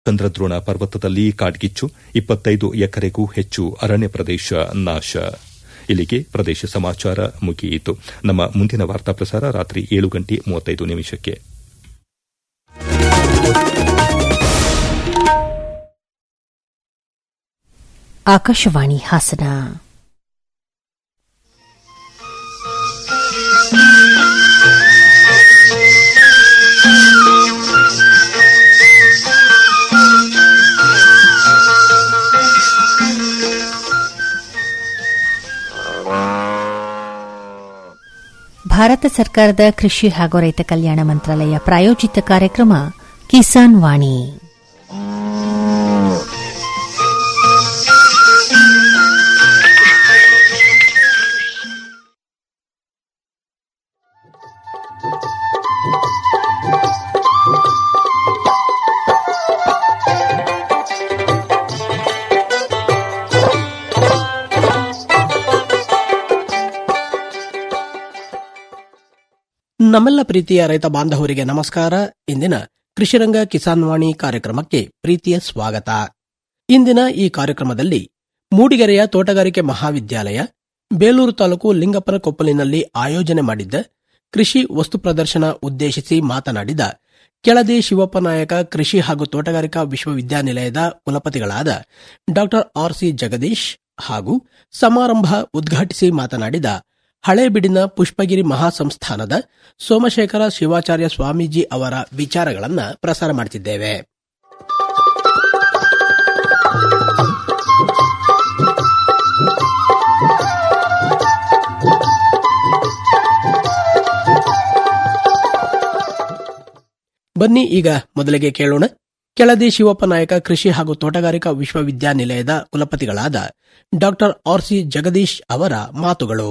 ಚಂದ್ರದ್ರೋಣ ಪರ್ವತದಲ್ಲಿ ಕಾಡ್ಗಿಚ್ಚು ಇಪ್ಪತ್ತೈದು ಎಕರೆಗೂ ಹೆಚ್ಚು ಅರಣ್ಯ ಪ್ರದೇಶ ನಾಶ ಇಲ್ಲಿಗೆ ಪ್ರದೇಶ ಸಮಾಚಾರ ಮುಗಿಯಿತು ನಮ್ಮ ಮುಂದಿನ ವಾರ್ತಾ ಪ್ರಸಾರ ರಾತ್ರಿ ಏಳು ಗಂಟೆ ಮೂವತ್ತೈದು ನಿಮಿಷಕ್ಕೆ ಆಕಾಶವಾಣಿ ಹಾಸನ ಭಾರತ ಸರ್ಕಾರದ ಕೃಷಿ ಹಾಗೂ ರೈತ ಕಲ್ಯಾಣ ಮಂತ್ರಾಲಯ ಪ್ರಾಯೋಜಿತ ಕಾರ್ಯಕ್ರಮ ಕಿಸಾನ್ ವಾಣಿ ನಮ್ಮೆಲ್ಲ ಪ್ರೀತಿಯ ರೈತ ಬಾಂಧವರಿಗೆ ನಮಸ್ಕಾರ ಇಂದಿನ ಕೃಷಿರಂಗ ಕಿಸಾನ್ ವಾಣಿ ಕಾರ್ಯಕ್ರಮಕ್ಕೆ ಪ್ರೀತಿಯ ಸ್ವಾಗತ ಇಂದಿನ ಈ ಕಾರ್ಯಕ್ರಮದಲ್ಲಿ ಮೂಡಿಗೆರೆಯ ತೋಟಗಾರಿಕೆ ಮಹಾವಿದ್ಯಾಲಯ ಬೇಲೂರು ತಾಲೂಕು ಲಿಂಗಪ್ಪನ ಕೊಪ್ಪಲಿನಲ್ಲಿ ಆಯೋಜನೆ ಮಾಡಿದ್ದ ಕೃಷಿ ವಸ್ತು ಪ್ರದರ್ಶನ ಉದ್ದೇಶಿಸಿ ಮಾತನಾಡಿದ ಕೆಳದಿ ಶಿವಪ್ಪ ನಾಯಕ ಕೃಷಿ ಹಾಗೂ ತೋಟಗಾರಿಕಾ ವಿಶ್ವವಿದ್ಯಾನಿಲಯದ ಕುಲಪತಿಗಳಾದ ಡಾ ಆರ್ಸಿ ಜಗದೀಶ್ ಹಾಗೂ ಸಮಾರಂಭ ಉದ್ಘಾಟಿಸಿ ಮಾತನಾಡಿದ ಹಳೇಬಿಡಿನ ಪುಷ್ಪಗಿರಿ ಮಹಾಸಂಸ್ಥಾನದ ಸೋಮಶೇಖರ ಶಿವಾಚಾರ್ಯ ಸ್ವಾಮೀಜಿ ಅವರ ವಿಚಾರಗಳನ್ನ ಪ್ರಸಾರ ಮಾಡುತ್ತಿದ್ದೇವೆ ಬನ್ನಿ ಈಗ ಮೊದಲಿಗೆ ಕೇಳೋಣ ಕೆಳದಿ ಶಿವಪ್ಪ ನಾಯಕ ಕೃಷಿ ಹಾಗೂ ತೋಟಗಾರಿಕಾ ವಿಶ್ವವಿದ್ಯಾನಿಲಯದ ಕುಲಪತಿಗಳಾದ ಡಾಕ್ಟರ್ ಆರ್ಸಿ ಜಗದೀಶ್ ಅವರ ಮಾತುಗಳು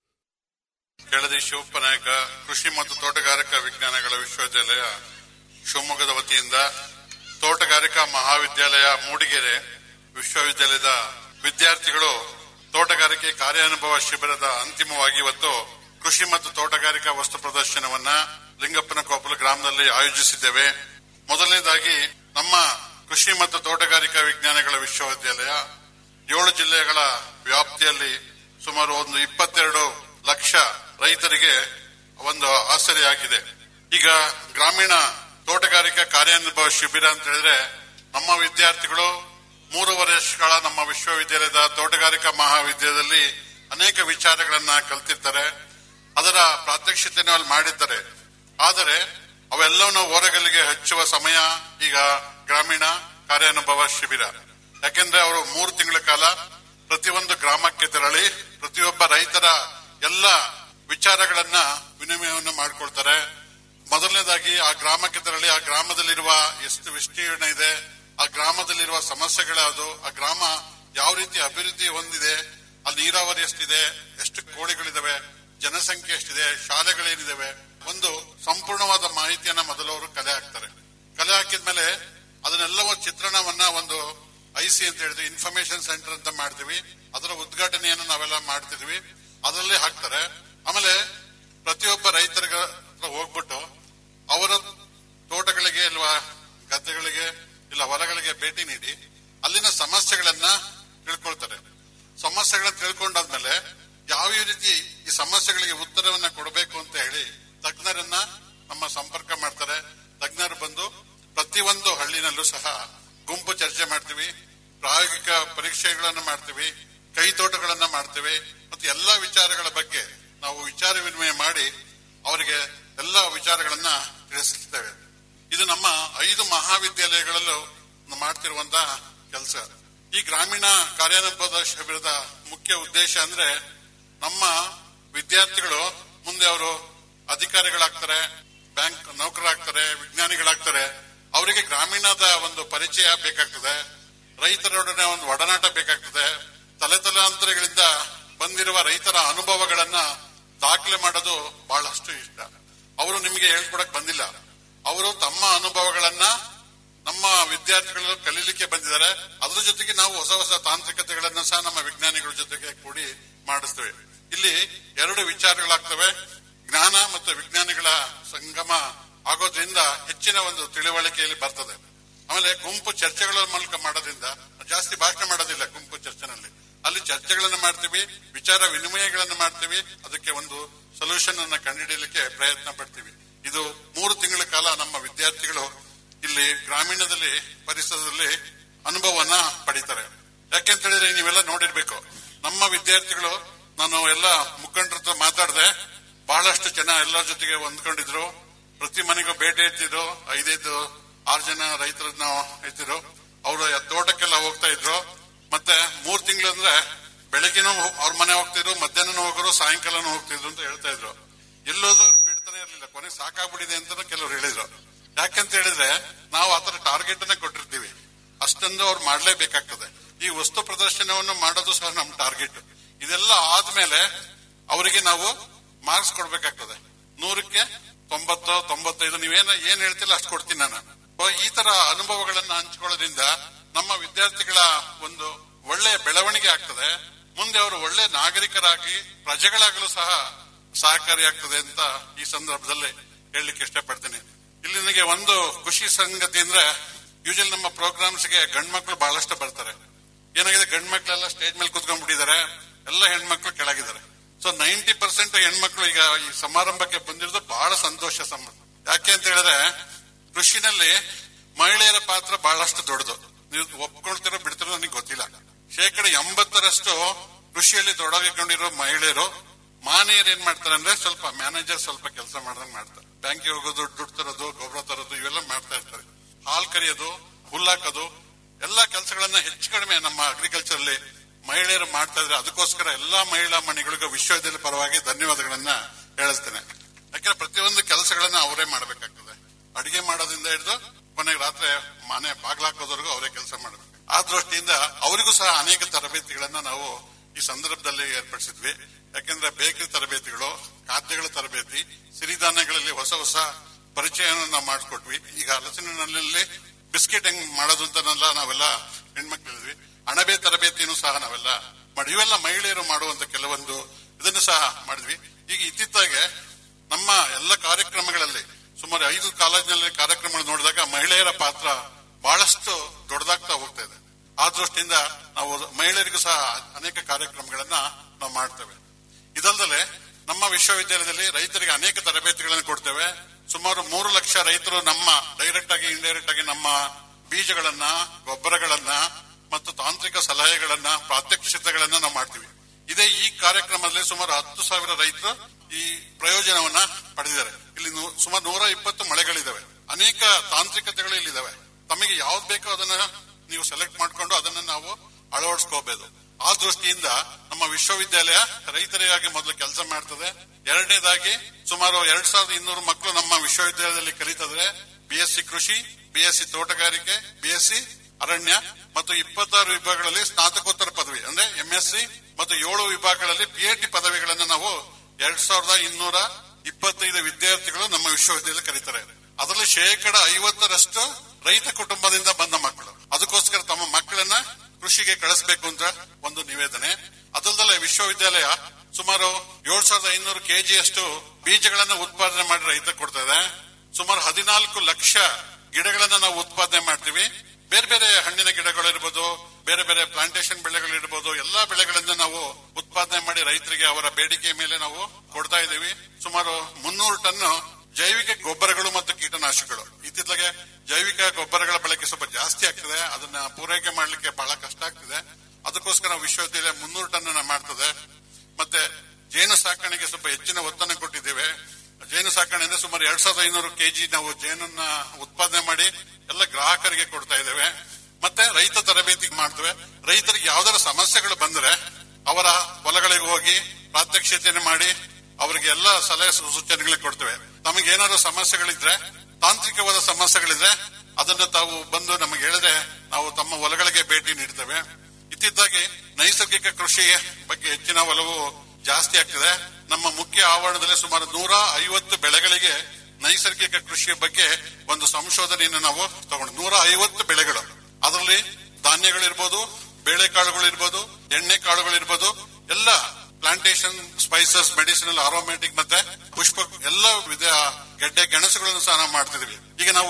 ಕೆಳದಿ ಶಿವಪ್ಪನಾಯಕ ಕೃಷಿ ಮತ್ತು ತೋಟಗಾರಿಕಾ ವಿಜ್ಞಾನಗಳ ವಿಶ್ವವಿದ್ಯಾಲಯ ಶಿವಮೊಗ್ಗದ ವತಿಯಿಂದ ತೋಟಗಾರಿಕಾ ಮಹಾವಿದ್ಯಾಲಯ ಮೂಡಿಗೆರೆ ವಿಶ್ವವಿದ್ಯಾಲಯದ ವಿದ್ಯಾರ್ಥಿಗಳು ತೋಟಗಾರಿಕೆ ಕಾರ್ಯಾನುಭವ ಶಿಬಿರದ ಅಂತಿಮವಾಗಿ ಇವತ್ತು ಕೃಷಿ ಮತ್ತು ತೋಟಗಾರಿಕಾ ವಸ್ತು ಪ್ರದರ್ಶನವನ್ನ ಲಿಂಗಪ್ಪನ ಕೊಪ್ಪಲ ಗ್ರಾಮದಲ್ಲಿ ಆಯೋಜಿಸಿದ್ದೇವೆ ಮೊದಲನೇದಾಗಿ ನಮ್ಮ ಕೃಷಿ ಮತ್ತು ತೋಟಗಾರಿಕಾ ವಿಜ್ಞಾನಗಳ ವಿಶ್ವವಿದ್ಯಾಲಯ ಏಳು ಜಿಲ್ಲೆಗಳ ವ್ಯಾಪ್ತಿಯಲ್ಲಿ ಸುಮಾರು ಒಂದು ಇಪ್ಪತ್ತೆರಡು ಲಕ್ಷ ರೈತರಿಗೆ ಒಂದು ಆಸರೆಯಾಗಿದೆ ಈಗ ಗ್ರಾಮೀಣ ತೋಟಗಾರಿಕಾ ಕಾರ್ಯಾನುಭವ ಶಿಬಿರ ಅಂತ ಹೇಳಿದ್ರೆ ನಮ್ಮ ವಿದ್ಯಾರ್ಥಿಗಳು ಮೂರುವರೆ ವರ್ಷಗಳ ನಮ್ಮ ವಿಶ್ವವಿದ್ಯಾಲಯದ ತೋಟಗಾರಿಕಾ ಮಹಾವಿದ್ಯಾಲಯದಲ್ಲಿ ಅನೇಕ ವಿಚಾರಗಳನ್ನ ಕಲ್ತಿರ್ತಾರೆ ಅದರ ಪ್ರಾತ್ಯಕ್ಷಿತೆಯನ್ನು ಅಲ್ಲಿ ಮಾಡಿದ್ದಾರೆ ಆದರೆ ಅವೆಲ್ಲವನ್ನು ಹೊರಗಲಿಗೆ ಹಚ್ಚುವ ಸಮಯ ಈಗ ಗ್ರಾಮೀಣ ಕಾರ್ಯಾನುಭವ ಶಿಬಿರ ಯಾಕೆಂದ್ರೆ ಅವರು ಮೂರು ತಿಂಗಳ ಕಾಲ ಪ್ರತಿಯೊಂದು ಗ್ರಾಮಕ್ಕೆ ತೆರಳಿ ಪ್ರತಿಯೊಬ್ಬ ರೈತರ ಎಲ್ಲ ವಿಚಾರಗಳನ್ನ ವಿನಿಮಯವನ್ನು ಮಾಡಿಕೊಳ್ತಾರೆ ಮೊದಲನೇದಾಗಿ ಆ ಗ್ರಾಮಕ್ಕೆ ತೆರಳಿ ಆ ಗ್ರಾಮದಲ್ಲಿರುವ ಎಷ್ಟು ವಿಸ್ತೀರ್ಣ ಇದೆ ಆ ಗ್ರಾಮದಲ್ಲಿರುವ ಸಮಸ್ಯೆಗಳ್ಯಾವುದು ಆ ಗ್ರಾಮ ಯಾವ ರೀತಿ ಅಭಿವೃದ್ಧಿ ಹೊಂದಿದೆ ಅಲ್ಲಿ ನೀರಾವರಿ ಎಷ್ಟಿದೆ ಎಷ್ಟು ಕೋಳಿಗಳಿದಾವೆ ಜನಸಂಖ್ಯೆ ಎಷ್ಟಿದೆ ಶಾಲೆಗಳೇನಿದಾವೆ ಒಂದು ಸಂಪೂರ್ಣವಾದ ಮಾಹಿತಿಯನ್ನ ಮೊದಲು ಅವರು ಕಲೆ ಹಾಕ್ತಾರೆ ಕಲೆ ಹಾಕಿದ್ಮೇಲೆ ಅದನ್ನೆಲ್ಲವ ಚಿತ್ರಣವನ್ನ ಒಂದು ಐಸಿ ಅಂತ ಹೇಳಿದ್ವಿ ಇನ್ಫಾರ್ಮೇಶನ್ ಸೆಂಟರ್ ಅಂತ ಮಾಡ್ತೀವಿ ಅದರ ಉದ್ಘಾಟನೆಯನ್ನು ನಾವೆಲ್ಲ ಮಾಡ್ತಿದ್ವಿ ಅದರಲ್ಲಿ ಹಾಕ್ತಾರೆ ಆಮೇಲೆ ಪ್ರತಿಯೊಬ್ಬ ರೈತರಿಗೆ ಹತ್ರ ಹೋಗ್ಬಿಟ್ಟು ಅವರ ತೋಟಗಳಿಗೆ ಇಲ್ವಾ ಗದ್ದೆಗಳಿಗೆ ಇಲ್ಲ ಹೊಲಗಳಿಗೆ ಭೇಟಿ ನೀಡಿ ಅಲ್ಲಿನ ಸಮಸ್ಯೆಗಳನ್ನ ತಿಳ್ಕೊಳ್ತಾರೆ ಸಮಸ್ಯೆಗಳನ್ನ ತಿಳ್ಕೊಂಡಾದ್ಮೇಲೆ ಯಾವ ರೀತಿ ಈ ಸಮಸ್ಯೆಗಳಿಗೆ ಉತ್ತರವನ್ನ ಕೊಡಬೇಕು ಅಂತ ಹೇಳಿ ತಜ್ಞರನ್ನ ನಮ್ಮ ಸಂಪರ್ಕ ಮಾಡ್ತಾರೆ ತಜ್ಞರು ಬಂದು ಪ್ರತಿಯೊಂದು ಹಳ್ಳಿನಲ್ಲೂ ಸಹ ಗುಂಪು ಚರ್ಚೆ ಮಾಡ್ತೀವಿ ಪ್ರಾಯೋಗಿಕ ಪರೀಕ್ಷೆಗಳನ್ನು ಮಾಡ್ತೀವಿ ಕೈ ತೋಟಗಳನ್ನ ಮಾಡ್ತೇವೆ ಮತ್ತು ಎಲ್ಲಾ ವಿಚಾರಗಳ ಬಗ್ಗೆ ನಾವು ವಿಚಾರ ವಿನಿಮಯ ಮಾಡಿ ಅವರಿಗೆ ಎಲ್ಲ ವಿಚಾರಗಳನ್ನ ತಿಳಿಸುತ್ತೇವೆ ಇದು ನಮ್ಮ ಐದು ಮಹಾವಿದ್ಯಾಲಯಗಳಲ್ಲೂ ಮಾಡ್ತಿರುವಂತಹ ಕೆಲಸ ಈ ಗ್ರಾಮೀಣ ಕಾರ್ಯಾನುಭವದ ಶಿಬಿರದ ಮುಖ್ಯ ಉದ್ದೇಶ ಅಂದ್ರೆ ನಮ್ಮ ವಿದ್ಯಾರ್ಥಿಗಳು ಮುಂದೆ ಅವರು ಅಧಿಕಾರಿಗಳಾಗ್ತಾರೆ ಬ್ಯಾಂಕ್ ನೌಕರಾಗ್ತಾರೆ ವಿಜ್ಞಾನಿಗಳಾಗ್ತಾರೆ ಅವರಿಗೆ ಗ್ರಾಮೀಣದ ಒಂದು ಪರಿಚಯ ಬೇಕಾಗ್ತದೆ ರೈತರೊಡನೆ ಒಂದು ಒಡನಾಟ ಬೇಕಾಗ್ತದೆ ತಲೆ ತಲಾಂತರಗಳಿಂದ ಬಂದಿರುವ ರೈತರ ಅನುಭವಗಳನ್ನ ದಾಖಲೆ ಮಾಡೋದು ಬಹಳಷ್ಟು ಇಷ್ಟ ಅವರು ನಿಮಗೆ ಹೇಳ್ಕೊಡಕ್ ಬಂದಿಲ್ಲ ಅವರು ತಮ್ಮ ಅನುಭವಗಳನ್ನ ನಮ್ಮ ವಿದ್ಯಾರ್ಥಿಗಳು ಕಲೀಲಿಕ್ಕೆ ಬಂದಿದ್ದಾರೆ ಅದ್ರ ಜೊತೆಗೆ ನಾವು ಹೊಸ ಹೊಸ ತಾಂತ್ರಿಕತೆಗಳನ್ನ ಸಹ ನಮ್ಮ ವಿಜ್ಞಾನಿಗಳ ಜೊತೆಗೆ ಕೂಡಿ ಮಾಡಿಸ್ತೇವೆ ಇಲ್ಲಿ ಎರಡು ವಿಚಾರಗಳಾಗ್ತವೆ ಜ್ಞಾನ ಮತ್ತು ವಿಜ್ಞಾನಿಗಳ ಸಂಗಮ ಆಗೋದ್ರಿಂದ ಹೆಚ್ಚಿನ ಒಂದು ತಿಳುವಳಿಕೆಯಲ್ಲಿ ಬರ್ತದೆ ಆಮೇಲೆ ಗುಂಪು ಚರ್ಚೆಗಳ ಮೂಲಕ ಮಾಡೋದ್ರಿಂದ ಜಾಸ್ತಿ ಭಾಷಣ ಮಾಡೋದಿಲ್ಲ ಗುಂಪು ಚರ್ಚೆನಲ್ಲಿ ಅಲ್ಲಿ ಚರ್ಚೆಗಳನ್ನು ಮಾಡ್ತೀವಿ ವಿಚಾರ ವಿನಿಮಯಗಳನ್ನು ಮಾಡ್ತೀವಿ ಅದಕ್ಕೆ ಒಂದು ಸೊಲ್ಯೂಷನ್ ಅನ್ನ ಕಂಡುಹಿಡಿಯಲಿಕ್ಕೆ ಪ್ರಯತ್ನ ಪಡ್ತೀವಿ ಇದು ಮೂರು ತಿಂಗಳ ಕಾಲ ನಮ್ಮ ವಿದ್ಯಾರ್ಥಿಗಳು ಇಲ್ಲಿ ಗ್ರಾಮೀಣದಲ್ಲಿ ಪರಿಸರದಲ್ಲಿ ಅನುಭವವನ್ನ ಪಡಿತಾರೆ ಯಾಕೆಂತ ಹೇಳಿದ್ರೆ ನೀವೆಲ್ಲ ನೋಡಿರ್ಬೇಕು ನಮ್ಮ ವಿದ್ಯಾರ್ಥಿಗಳು ನಾನು ಎಲ್ಲ ಮುಖಂಡರ ಹತ್ರ ಮಾತಾಡಿದೆ ಬಹಳಷ್ಟು ಜನ ಎಲ್ಲರ ಜೊತೆಗೆ ಹೊಂದ್ಕೊಂಡಿದ್ರು ಪ್ರತಿ ಮನೆಗೂ ಭೇಟಿ ಇರ್ತಿದ್ರು ಐದೈದು ಆರು ಜನ ರೈತರನ್ನ ಇರ್ತಿದ್ರು ಅವರು ತೋಟಕ್ಕೆಲ್ಲ ಹೋಗ್ತಾ ಇದ್ರು ಮತ್ತೆ ಮೂರ್ ತಿಂಗಳು ಅಂದ್ರೆ ಬೆಳಗ್ಗೆನೂ ಅವ್ರ ಮನೆ ಹೋಗ್ತಿದ್ರು ಮಧ್ಯಾಹ್ನ ಹೋಗೋರು ಸಾಯಂಕಾಲನೂ ಹೋಗ್ತಿದ್ರು ಅಂತ ಹೇಳ್ತಾ ಇದ್ರು ಎಲ್ಲೋದವ್ರು ಬಿಡ್ತಾನೆ ಇರ್ಲಿಲ್ಲ ಕೊನೆಗೆ ಸಾಕಾಗ್ಬಿಟ್ಟಿದೆ ಅಂತ ಕೆಲವರು ಹೇಳಿದ್ರು ಯಾಕಂತ ಹೇಳಿದ್ರೆ ನಾವು ಆತರ ಟಾರ್ಗೆಟ್ ಅನ್ನ ಕೊಟ್ಟಿರ್ತೀವಿ ಅಷ್ಟೊಂದು ಅವ್ರು ಮಾಡ್ಲೇಬೇಕಾಗ್ತದೆ ಈ ವಸ್ತು ಪ್ರದರ್ಶನವನ್ನು ಮಾಡೋದು ಸಹ ನಮ್ ಟಾರ್ಗೆಟ್ ಇದೆಲ್ಲ ಆದ್ಮೇಲೆ ಅವರಿಗೆ ನಾವು ಮಾರ್ಕ್ಸ್ ಕೊಡ್ಬೇಕಾಗ್ತದೆ ನೂರಕ್ಕೆ ತೊಂಬತ್ತು ತೊಂಬತ್ತೈದು ನೀವೇನ ಏನ್ ಹೇಳ್ತಿಲ್ಲ ಅಷ್ಟು ಕೊಡ್ತೀನಿ ನಾನು ಸೊ ಈ ತರ ಅನುಭವಗಳನ್ನ ಹಂಚ್ಕೊಳ್ಳೋದ್ರಿಂದ ನಮ್ಮ ವಿದ್ಯಾರ್ಥಿಗಳ ಒಂದು ಒಳ್ಳೆ ಬೆಳವಣಿಗೆ ಆಗ್ತದೆ ಮುಂದೆ ಅವರು ಒಳ್ಳೆ ನಾಗರಿಕರಾಗಿ ಪ್ರಜೆಗಳಾಗಲು ಸಹ ಸಹಕಾರಿಯಾಗ್ತದೆ ಅಂತ ಈ ಸಂದರ್ಭದಲ್ಲಿ ಹೇಳಲಿಕ್ಕೆ ಇಷ್ಟಪಡ್ತೀನಿ ಇಲ್ಲಿ ನನಗೆ ಒಂದು ಖುಷಿ ಸಂಗತಿ ಅಂದ್ರೆ ಯೂಶಲಿ ನಮ್ಮ ಪ್ರೋಗ್ರಾಮ್ಸ್ಗೆ ಗಂಡ್ ಮಕ್ಳು ಬಹಳಷ್ಟು ಬರ್ತಾರೆ ಏನಾಗಿದೆ ಗಂಡ್ ಮಕ್ಳೆಲ್ಲ ಸ್ಟೇಜ್ ಮೇಲೆ ಕುತ್ಕೊಂಡ್ಬಿಟ್ಟಿದ್ದಾರೆ ಎಲ್ಲ ಹೆಣ್ಮಕ್ಳು ಕೆಳಗಿದ್ದಾರೆ ಸೊ ನೈಂಟಿ ಪರ್ಸೆಂಟ್ ಹೆಣ್ಮಕ್ಳು ಈಗ ಈ ಸಮಾರಂಭಕ್ಕೆ ಬಂದಿರೋದು ಬಹಳ ಸಂತೋಷ ಸಂಬಂಧ ಯಾಕೆ ಅಂತ ಹೇಳಿದ್ರೆ ಕೃಷಿನಲ್ಲಿ ಮಹಿಳೆಯರ ಪಾತ್ರ ಬಹಳಷ್ಟು ದೊಡ್ಡದು ನೀವು ಒಪ್ಕೊಳ್ತಿರೋ ಬಿಡ್ತಿರೋ ನನಗೆ ಗೊತ್ತಿಲ್ಲ ಶೇಕಡ ಎಂಬತ್ತರಷ್ಟು ಕೃಷಿಯಲ್ಲಿ ತೊಡಗಿಕೊಂಡಿರೋ ಮಹಿಳೆಯರು ಮಾನೆಯರು ಏನ್ ಮಾಡ್ತಾರೆ ಅಂದ್ರೆ ಸ್ವಲ್ಪ ಮ್ಯಾನೇಜರ್ ಸ್ವಲ್ಪ ಕೆಲಸ ಮಾಡ್ದಂಗ್ ಮಾಡ್ತಾರೆ ಬ್ಯಾಂಕಿಗೆ ಹೋಗೋದು ದುಡ್ಡು ತರೋದು ಗೊಬ್ಬರ ತರೋದು ಇವೆಲ್ಲ ಮಾಡ್ತಾ ಇರ್ತಾರೆ ಹಾಲ್ ಕರಿಯೋದು ಹುಲ್ಲಾಕೋದು ಎಲ್ಲಾ ಕೆಲಸಗಳನ್ನ ಹೆಚ್ಚು ಕಡಿಮೆ ನಮ್ಮ ಅಗ್ರಿಕಲ್ಚರ್ ಅಲ್ಲಿ ಮಹಿಳೆಯರು ಮಾಡ್ತಾ ಇದ್ರೆ ಅದಕ್ಕೋಸ್ಕರ ಎಲ್ಲಾ ಮಹಿಳಾ ಮಣಿಗಳಿಗೂ ವಿಶ್ವವಿದ್ಯಾಲಯ ಪರವಾಗಿ ಧನ್ಯವಾದಗಳನ್ನ ಹೇಳಿಸ್ತೇನೆ ಯಾಕಂದ್ರೆ ಪ್ರತಿಯೊಂದು ಕೆಲಸಗಳನ್ನ ಅವರೇ ಮಾಡಬೇಕಾಗ್ತದೆ ಅಡಿಗೆ ಮಾಡೋದ್ರಿಂದ ಹಿಡಿದು ಕೊನೆಗೆ ರಾತ್ರಿ ಮನೆ ಬಾಗ್ಲಾಕೋದವರೆಗೂ ಅವರೇ ಕೆಲಸ ಮಾಡಬೇಕು ಆ ದೃಷ್ಟಿಯಿಂದ ಅವರಿಗೂ ಸಹ ಅನೇಕ ತರಬೇತಿಗಳನ್ನ ನಾವು ಈ ಸಂದರ್ಭದಲ್ಲಿ ಏರ್ಪಡಿಸಿದ್ವಿ ಯಾಕೆಂದ್ರೆ ಬೇಕರಿ ತರಬೇತಿಗಳು ಖಾದ್ಯಗಳ ತರಬೇತಿ ಸಿರಿಧಾನ್ಯಗಳಲ್ಲಿ ಹೊಸ ಹೊಸ ಪರಿಚಯವನ್ನು ನಾವು ಮಾಡಿಕೊಟ್ವಿ ಈಗ ಹಲಸಿನಲ್ಲಿ ಬಿಸ್ಕೆಟ್ ಹೆಂಗ್ ಮಾಡೋದು ಅಂತನೆಲ್ಲ ನಾವೆಲ್ಲ ಹೆಣ್ಮಕ್ಳು ಹೇಳಿದ್ವಿ ಅಣಬೆ ತರಬೇತಿನೂ ಸಹ ನಾವೆಲ್ಲ ಮಾಡಿ ಇವೆಲ್ಲ ಮಹಿಳೆಯರು ಮಾಡುವಂತ ಕೆಲವೊಂದು ಇದನ್ನು ಸಹ ಮಾಡಿದ್ವಿ ಈಗ ಇತ್ತಿತ್ತಾಗೆ ನಮ್ಮ ಎಲ್ಲ ಕಾರ್ಯಕ್ರಮಗಳಲ್ಲಿ ಸುಮಾರು ಐದು ಕಾಲೇಜಿನಲ್ಲಿ ಕಾರ್ಯಕ್ರಮಗಳು ನೋಡಿದಾಗ ಮಹಿಳೆಯರ ಪಾತ್ರ ಬಹಳಷ್ಟು ದೊಡ್ಡದಾಗ್ತಾ ಹೋಗ್ತಾ ಇದೆ ಆ ದೃಷ್ಟಿಯಿಂದ ನಾವು ಮಹಿಳೆಯರಿಗೂ ಸಹ ಅನೇಕ ಕಾರ್ಯಕ್ರಮಗಳನ್ನ ನಾವು ಮಾಡ್ತೇವೆ ಇದಲ್ಲದೆ ನಮ್ಮ ವಿಶ್ವವಿದ್ಯಾಲಯದಲ್ಲಿ ರೈತರಿಗೆ ಅನೇಕ ತರಬೇತಿಗಳನ್ನು ಕೊಡ್ತೇವೆ ಸುಮಾರು ಮೂರು ಲಕ್ಷ ರೈತರು ನಮ್ಮ ಡೈರೆಕ್ಟ್ ಆಗಿ ಇಂಡೈರೆಕ್ಟ್ ಆಗಿ ನಮ್ಮ ಬೀಜಗಳನ್ನ ಗೊಬ್ಬರಗಳನ್ನ ಮತ್ತು ತಾಂತ್ರಿಕ ಸಲಹೆಗಳನ್ನ ಪ್ರಾತ್ಯಕ್ಷಿತೆಗಳನ್ನ ನಾವು ಮಾಡ್ತೀವಿ ಇದೇ ಈ ಕಾರ್ಯಕ್ರಮದಲ್ಲಿ ಸುಮಾರು ಹತ್ತು ಸಾವಿರ ರೈತರು ಈ ಪ್ರಯೋಜನವನ್ನ ಪಡೆದಿದ್ದಾರೆ ಇಲ್ಲಿ ನೂ- ಸುಮಾರು ನೂರ ಇಪ್ಪತ್ತು ಮಳೆಗಳಿದಾವೆ ಅನೇಕ ತಾಂತ್ರಿಕತೆಗಳು ಇಲ್ಲಿದಾವೆ ತಮಗೆ ಯಾವ್ದು ಬೇಕೋ ಅದನ್ನ ನೀವು ಸೆಲೆಕ್ಟ್ ಮಾಡ್ಕೊಂಡು ಅದನ್ನ ನಾವು ಅಳವಡಿಸ್ಕೋಬಹುದು ಆ ದೃಷ್ಟಿಯಿಂದ ನಮ್ಮ ವಿಶ್ವವಿದ್ಯಾಲಯ ರೈತರಿಗಾಗಿ ಮೊದಲು ಕೆಲಸ ಮಾಡ್ತದೆ ಎರಡನೇದಾಗಿ ಸುಮಾರು ಎರಡ್ ಸಾವಿರದ ಇನ್ನೂರು ಮಕ್ಕಳು ನಮ್ಮ ವಿಶ್ವವಿದ್ಯಾಲಯದಲ್ಲಿ ಕಲಿತಿದ್ರೆ ಬಿಎಸ್ಸಿ ಕೃಷಿ ಬಿಎಸ್ಸಿ ತೋಟಗಾರಿಕೆ ಬಿಎಸ್ಸಿ ಅರಣ್ಯ ಮತ್ತು ಇಪ್ಪತ್ತಾರು ವಿಭಾಗಗಳಲ್ಲಿ ಸ್ನಾತಕೋತ್ತರ ಪದವಿ ಅಂದ್ರೆ ಎಂಎಸ್ಸಿ ಮತ್ತು ಏಳು ವಿಭಾಗಗಳಲ್ಲಿ ಪಿಎಚ್ಡಿ ಪದವಿಗಳನ್ನು ನಾವು ಎರಡ್ ಸಾವಿರದ ಇನ್ನೂರ ಇಪ್ಪತ್ತೈದು ವಿದ್ಯಾರ್ಥಿಗಳು ನಮ್ಮ ವಿಶ್ವವಿದ್ಯಾಲಯ ಕರೀತಾರೆ ಅದರಲ್ಲಿ ಶೇಕಡ ಐವತ್ತರಷ್ಟು ರೈತ ಕುಟುಂಬದಿಂದ ಬಂದ ಮಕ್ಕಳು ಅದಕ್ಕೋಸ್ಕರ ತಮ್ಮ ಮಕ್ಕಳನ್ನ ಕೃಷಿಗೆ ಕಳಿಸಬೇಕು ಅಂತ ಒಂದು ನಿವೇದನೆ ಅದಲ್ಲದೆ ವಿಶ್ವವಿದ್ಯಾಲಯ ಸುಮಾರು ಏಳು ಸಾವಿರದ ಐನೂರು ಕೆಜಿಯಷ್ಟು ಬೀಜಗಳನ್ನ ಉತ್ಪಾದನೆ ಮಾಡಿ ರೈತ ಕೊಡ್ತಾ ಇದೆ ಸುಮಾರು ಹದಿನಾಲ್ಕು ಲಕ್ಷ ಗಿಡಗಳನ್ನ ನಾವು ಉತ್ಪಾದನೆ ಮಾಡ್ತೀವಿ ಬೇರೆ ಬೇರೆ ಹಣ್ಣಿನ ಗಿಡಗಳಿರ್ಬೋದು ಬೇರೆ ಬೇರೆ ಪ್ಲಾಂಟೇಶನ್ ಬೆಳೆಗಳಿರ್ಬೋದು ಎಲ್ಲಾ ಬೆಳೆಗಳನ್ನ ನಾವು ಉತ್ಪಾದನೆ ಮಾಡಿ ರೈತರಿಗೆ ಅವರ ಬೇಡಿಕೆ ಮೇಲೆ ನಾವು ಕೊಡ್ತಾ ಇದ್ದೀವಿ ಸುಮಾರು ಮುನ್ನೂರು ಟನ್ ಜೈವಿಕ ಗೊಬ್ಬರಗಳು ಮತ್ತು ಕೀಟನಾಶಕಗಳು ಇತ್ತಿತ್ತಲಾಗೆ ಜೈವಿಕ ಗೊಬ್ಬರಗಳ ಬಳಕೆ ಸ್ವಲ್ಪ ಜಾಸ್ತಿ ಆಗ್ತದೆ ಅದನ್ನ ಪೂರೈಕೆ ಮಾಡ್ಲಿಕ್ಕೆ ಬಹಳ ಕಷ್ಟ ಆಗ್ತಿದೆ ಅದಕ್ಕೋಸ್ಕರ ನಾವು ವಿಶ್ವವಿದ್ಯಾಲಯ ಮುನ್ನೂರು ಟನ್ ಅನ್ನ ಮಾಡ್ತದೆ ಮತ್ತೆ ಜೇನು ಸಾಕಾಣಿಕೆ ಸ್ವಲ್ಪ ಹೆಚ್ಚಿನ ಒತ್ತನ್ನು ಕೊಟ್ಟಿದ್ದೇವೆ ಜೇನು ಸಾಕಣೆ ಅಂದ್ರೆ ಸುಮಾರು ಎರಡ್ ಸಾವಿರದ ಐನೂರು ಕೆಜಿ ನಾವು ಜೇನನ್ನ ಉತ್ಪಾದನೆ ಮಾಡಿ ಎಲ್ಲ ಗ್ರಾಹಕರಿಗೆ ಕೊಡ್ತಾ ಇದ್ದೇವೆ ಮತ್ತೆ ರೈತ ತರಬೇತಿ ಮಾಡ್ತೇವೆ ರೈತರಿಗೆ ಯಾವ್ದಾರ ಸಮಸ್ಯೆಗಳು ಬಂದ್ರೆ ಅವರ ಹೊಲಗಳಿಗೆ ಹೋಗಿ ಪ್ರಾತ್ಯಕ್ಷಿತೆಯನ್ನು ಮಾಡಿ ಅವರಿಗೆ ಎಲ್ಲ ಸಲಹೆ ಸೂ- ಸೂಚನೆಗಳು ಕೊಡ್ತೇವೆ ತಮಗೆ ಏನಾದ್ರು ಸಮಸ್ಯೆಗಳಿದ್ರೆ ತಾಂತ್ರಿಕವಾದ ಸಮಸ್ಯೆಗಳಿದ್ರೆ ಅದನ್ನ ತಾವು ಬಂದು ನಮಗೆ ಹೇಳಿದ್ರೆ ನಾವು ತಮ್ಮ ಹೊಲಗಳಿಗೆ ಭೇಟಿ ನೀಡ್ತೇವೆ ಇತ್ತಿದ್ದಾಗಿ ನೈಸರ್ಗಿಕ ಕೃಷಿ ಬಗ್ಗೆ ಹೆಚ್ಚಿನ ಒಲವು ಜಾಸ್ತಿ ಆಗ್ತಿದೆ ನಮ್ಮ ಮುಖ್ಯ ಆವರಣದಲ್ಲಿ ಸುಮಾರು ನೂರ ಐವತ್ತು ಬೆಳೆಗಳಿಗೆ ನೈಸರ್ಗಿಕ ಕೃಷಿಯ ಬಗ್ಗೆ ಒಂದು ಸಂಶೋಧನೆಯನ್ನು ನಾವು ತಗೊಂಡು ನೂರ ಐವತ್ತು ಬೆಳೆಗಳು ಅದರಲ್ಲಿ ಧಾನ್ಯಗಳಿರ್ಬೋದು ಬೇಳೆಕಾಳುಗಳಿರ್ಬೋದು ಎಣ್ಣೆ ಕಾಳುಗಳಿರ್ಬೋದು ಎಲ್ಲ ಪ್ಲಾಂಟೇಶನ್ ಸ್ಪೈಸಸ್ ಮೆಡಿಸಿನಲ್ ಆರೋಮ್ಯಾಟಿಕ್ ಮತ್ತೆ ಪುಷ್ಪ ಎಲ್ಲ ವಿಧ ಗೆಡ್ಡೆ ಗೆಣಸುಗಳನ್ನು ಸಹ ನಾವು ಮಾಡ್ತಿದೀವಿ ಈಗ ನಾವು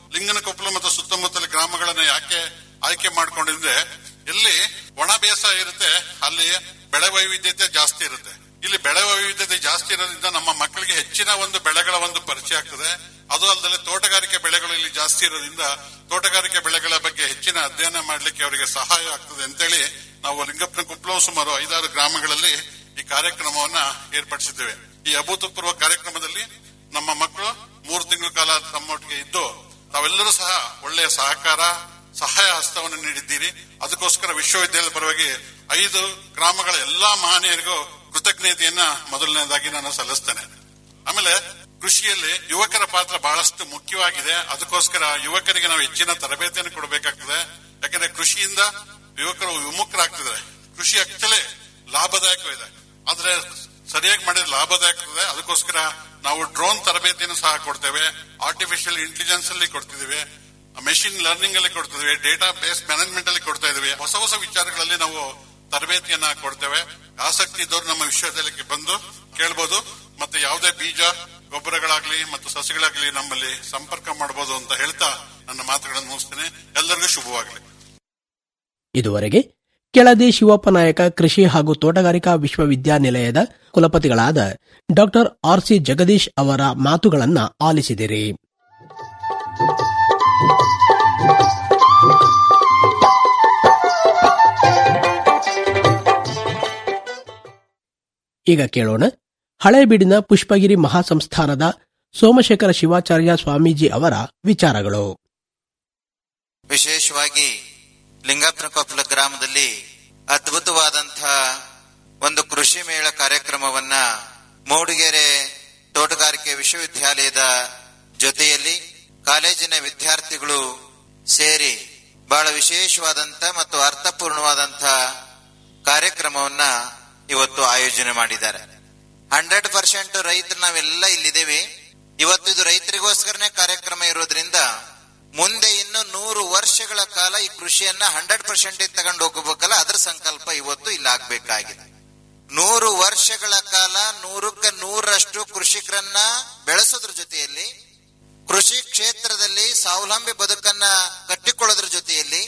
ಲಿಂಗನಕೊಪ್ಪಲು ಮತ್ತು ಸುತ್ತಮುತ್ತಲ ಗ್ರಾಮಗಳನ್ನ ಯಾಕೆ ಆಯ್ಕೆ ಮಾಡ್ಕೊಂಡಿದ್ರೆ ಎಲ್ಲಿ ಒಣ ಬೇಸಾಯ ಇರುತ್ತೆ ಅಲ್ಲಿ ಬೆಳೆ ವೈವಿಧ್ಯತೆ ಜಾಸ್ತಿ ಇರುತ್ತೆ ಇಲ್ಲಿ ಬೆಳೆ ವೈವಿಧ್ಯತೆ ಜಾಸ್ತಿ ಇರೋದ್ರಿಂದ ನಮ್ಮ ಮಕ್ಕಳಿಗೆ ಹೆಚ್ಚಿನ ಒಂದು ಬೆಳೆಗಳ ಒಂದು ಪರಿಚಯ ಆಗ್ತದೆ ಅದು ಅಲ್ಲದೆ ತೋಟಗಾರಿಕೆ ಬೆಳೆಗಳು ಇಲ್ಲಿ ಜಾಸ್ತಿ ಇರೋದ್ರಿಂದ ತೋಟಗಾರಿಕೆ ಬೆಳೆಗಳ ಬಗ್ಗೆ ಹೆಚ್ಚಿನ ಅಧ್ಯಯನ ಮಾಡಲಿಕ್ಕೆ ಅವರಿಗೆ ಸಹಾಯ ಆಗ್ತದೆ ಅಂತೇಳಿ ನಾವು ಲಿಂಗಪ್ಪನ ಕುಪ್ಲೋ ಸುಮಾರು ಐದಾರು ಗ್ರಾಮಗಳಲ್ಲಿ ಈ ಕಾರ್ಯಕ್ರಮವನ್ನ ಏರ್ಪಡಿಸಿದ್ದೇವೆ ಈ ಅಭೂತಪೂರ್ವ ಕಾರ್ಯಕ್ರಮದಲ್ಲಿ ನಮ್ಮ ಮಕ್ಕಳು ಮೂರು ತಿಂಗಳ ಕಾಲ ತಮ್ಮೊಟ್ಟಿಗೆ ಇದ್ದು ತಾವೆಲ್ಲರೂ ಸಹ ಒಳ್ಳೆಯ ಸಹಕಾರ ಸಹಾಯ ಹಸ್ತವನ್ನು ನೀಡಿದ್ದೀರಿ ಅದಕ್ಕೋಸ್ಕರ ವಿಶ್ವವಿದ್ಯಾಲಯದ ಪರವಾಗಿ ಐದು ಗ್ರಾಮಗಳ ಎಲ್ಲಾ ಮಹನೀಯರಿಗೂ ಕೃತಜ್ಞತೆಯನ್ನ ಮೊದಲನೇದಾಗಿ ನಾನು ಸಲ್ಲಿಸ್ತೇನೆ ಆಮೇಲೆ ಕೃಷಿಯಲ್ಲಿ ಯುವಕರ ಪಾತ್ರ ಬಹಳಷ್ಟು ಮುಖ್ಯವಾಗಿದೆ ಅದಕ್ಕೋಸ್ಕರ ಯುವಕರಿಗೆ ನಾವು ಹೆಚ್ಚಿನ ತರಬೇತಿಯನ್ನು ಕೊಡಬೇಕಾಗ್ತದೆ ಯಾಕಂದ್ರೆ ಕೃಷಿಯಿಂದ ಯುವಕರು ವಿಮುಖರಾಗ್ತಿದ್ದಾರೆ ಕೃಷಿ ಆಕ್ಚುಲಿ ಲಾಭದಾಯಕವಿದೆ ಆದ್ರೆ ಸರಿಯಾಗಿ ಮಾಡಿದ್ರೆ ಲಾಭದಾಯಕ ಅದಕ್ಕೋಸ್ಕರ ನಾವು ಡ್ರೋನ್ ತರಬೇತಿಯನ್ನು ಸಹ ಕೊಡ್ತೇವೆ ಆರ್ಟಿಫಿಷಿಯಲ್ ಇಂಟೆಲಿಜೆನ್ಸ್ ಅಲ್ಲಿ ಕೊಡ್ತಿದ್ದೇವೆ ಮೆಷಿನ್ ಲರ್ನಿಂಗ್ ಅಲ್ಲಿ ಕೊಡ್ತಿದ್ದೇವೆ ಡೇಟಾ ಬೇಸ್ ಮ್ಯಾನೇಜ್ಮೆಂಟ್ ಅಲ್ಲಿ ಕೊಡ್ತಾ ಇದ್ದೇವೆ ಹೊಸ ಹೊಸ ವಿಚಾರಗಳಲ್ಲಿ ನಾವು ತರಬೇತಿಯನ್ನ ಕೊಡ್ತೇವೆ ಆಸಕ್ತಿ ಇದ್ದವರು ನಮ್ಮ ವಿಶ್ವವಿದ್ಯಾಲಯಕ್ಕೆ ಬಂದು ಕೇಳಬಹುದು ಮತ್ತೆ ಯಾವುದೇ ಬೀಜ ಗೊಬ್ಬರಗಳಾಗ್ಲಿ ಮತ್ತು ಸಸಿಗಳಾಗ್ಲಿ ನಮ್ಮಲ್ಲಿ ಸಂಪರ್ಕ ಮಾಡಬಹುದು ಅಂತ ಹೇಳ್ತಾ ನನ್ನ ಮಾತುಗಳನ್ನು ಮುಗಿಸ್ತೇನೆ ಎಲ್ಲರಿಗೂ ಶುಭವಾಗಲಿ ಇದುವರೆಗೆ ಕೆಳದಿ ಶಿವಪ್ಪ ನಾಯಕ ಕೃಷಿ ಹಾಗೂ ತೋಟಗಾರಿಕಾ ವಿಶ್ವವಿದ್ಯಾನಿಲಯದ ಕುಲಪತಿಗಳಾದ ಡಾಕ್ಟರ್ ಆರ್ ಸಿ ಜಗದೀಶ್ ಅವರ ಮಾತುಗಳನ್ನ ಆಲಿಸಿದಿರಿ ಈಗ ಕೇಳೋಣ ಹಳೇಬೀಡಿನ ಪುಷ್ಪಗಿರಿ ಮಹಾಸಂಸ್ಥಾನದ ಸೋಮಶೇಖರ ಶಿವಾಚಾರ್ಯ ಸ್ವಾಮೀಜಿ ಅವರ ವಿಚಾರಗಳು ವಿಶೇಷವಾಗಿ ಲಿಂಗಾಪುರಕೊಪ್ಪಲ ಗ್ರಾಮದಲ್ಲಿ ಅದ್ಭುತವಾದಂತಹ ಒಂದು ಕೃಷಿ ಮೇಳ ಕಾರ್ಯಕ್ರಮವನ್ನ ಮೂಡಿಗೆರೆ ತೋಟಗಾರಿಕೆ ವಿಶ್ವವಿದ್ಯಾಲಯದ ಜೊತೆಯಲ್ಲಿ ಕಾಲೇಜಿನ ವಿದ್ಯಾರ್ಥಿಗಳು ಸೇರಿ ಬಹಳ ವಿಶೇಷವಾದಂತ ಮತ್ತು ಅರ್ಥಪೂರ್ಣವಾದಂತ ಕಾರ್ಯಕ್ರಮವನ್ನ ಇವತ್ತು ಆಯೋಜನೆ ಮಾಡಿದ್ದಾರೆ ಹಂಡ್ರೆಡ್ ಪರ್ಸೆಂಟ್ ರೈತರು ನಾವೆಲ್ಲ ಇಲ್ಲಿದ್ದೇವೆ ಇವತ್ತು ಇದು ರೈತರಿಗೋಸ್ಕರನೇ ಕಾರ್ಯಕ್ರಮ ಇರೋದ್ರಿಂದ ಮುಂದೆ ಇನ್ನು ನೂರು ವರ್ಷಗಳ ಕಾಲ ಈ ಕೃಷಿಯನ್ನ ಹಂಡ್ರೆಡ್ ಪರ್ಸೆಂಟ್ ತಗೊಂಡು ಹೋಗಬೇಕಲ್ಲ ಅದರ ಸಂಕಲ್ಪ ಇವತ್ತು ಇಲ್ಲಿ ಆಗ್ಬೇಕಾಗಿದೆ ನೂರು ವರ್ಷಗಳ ಕಾಲ ನೂರಕ್ಕೆ ನೂರರಷ್ಟು ಕೃಷಿಕರನ್ನ ಬೆಳೆಸೋದ್ರ ಜೊತೆಯಲ್ಲಿ ಕೃಷಿ ಕ್ಷೇತ್ರದಲ್ಲಿ ಸ್ವಾವಲಂಬಿ ಬದುಕನ್ನ ಕಟ್ಟಿಕೊಳ್ಳೋದ್ರ ಜೊತೆಯಲ್ಲಿ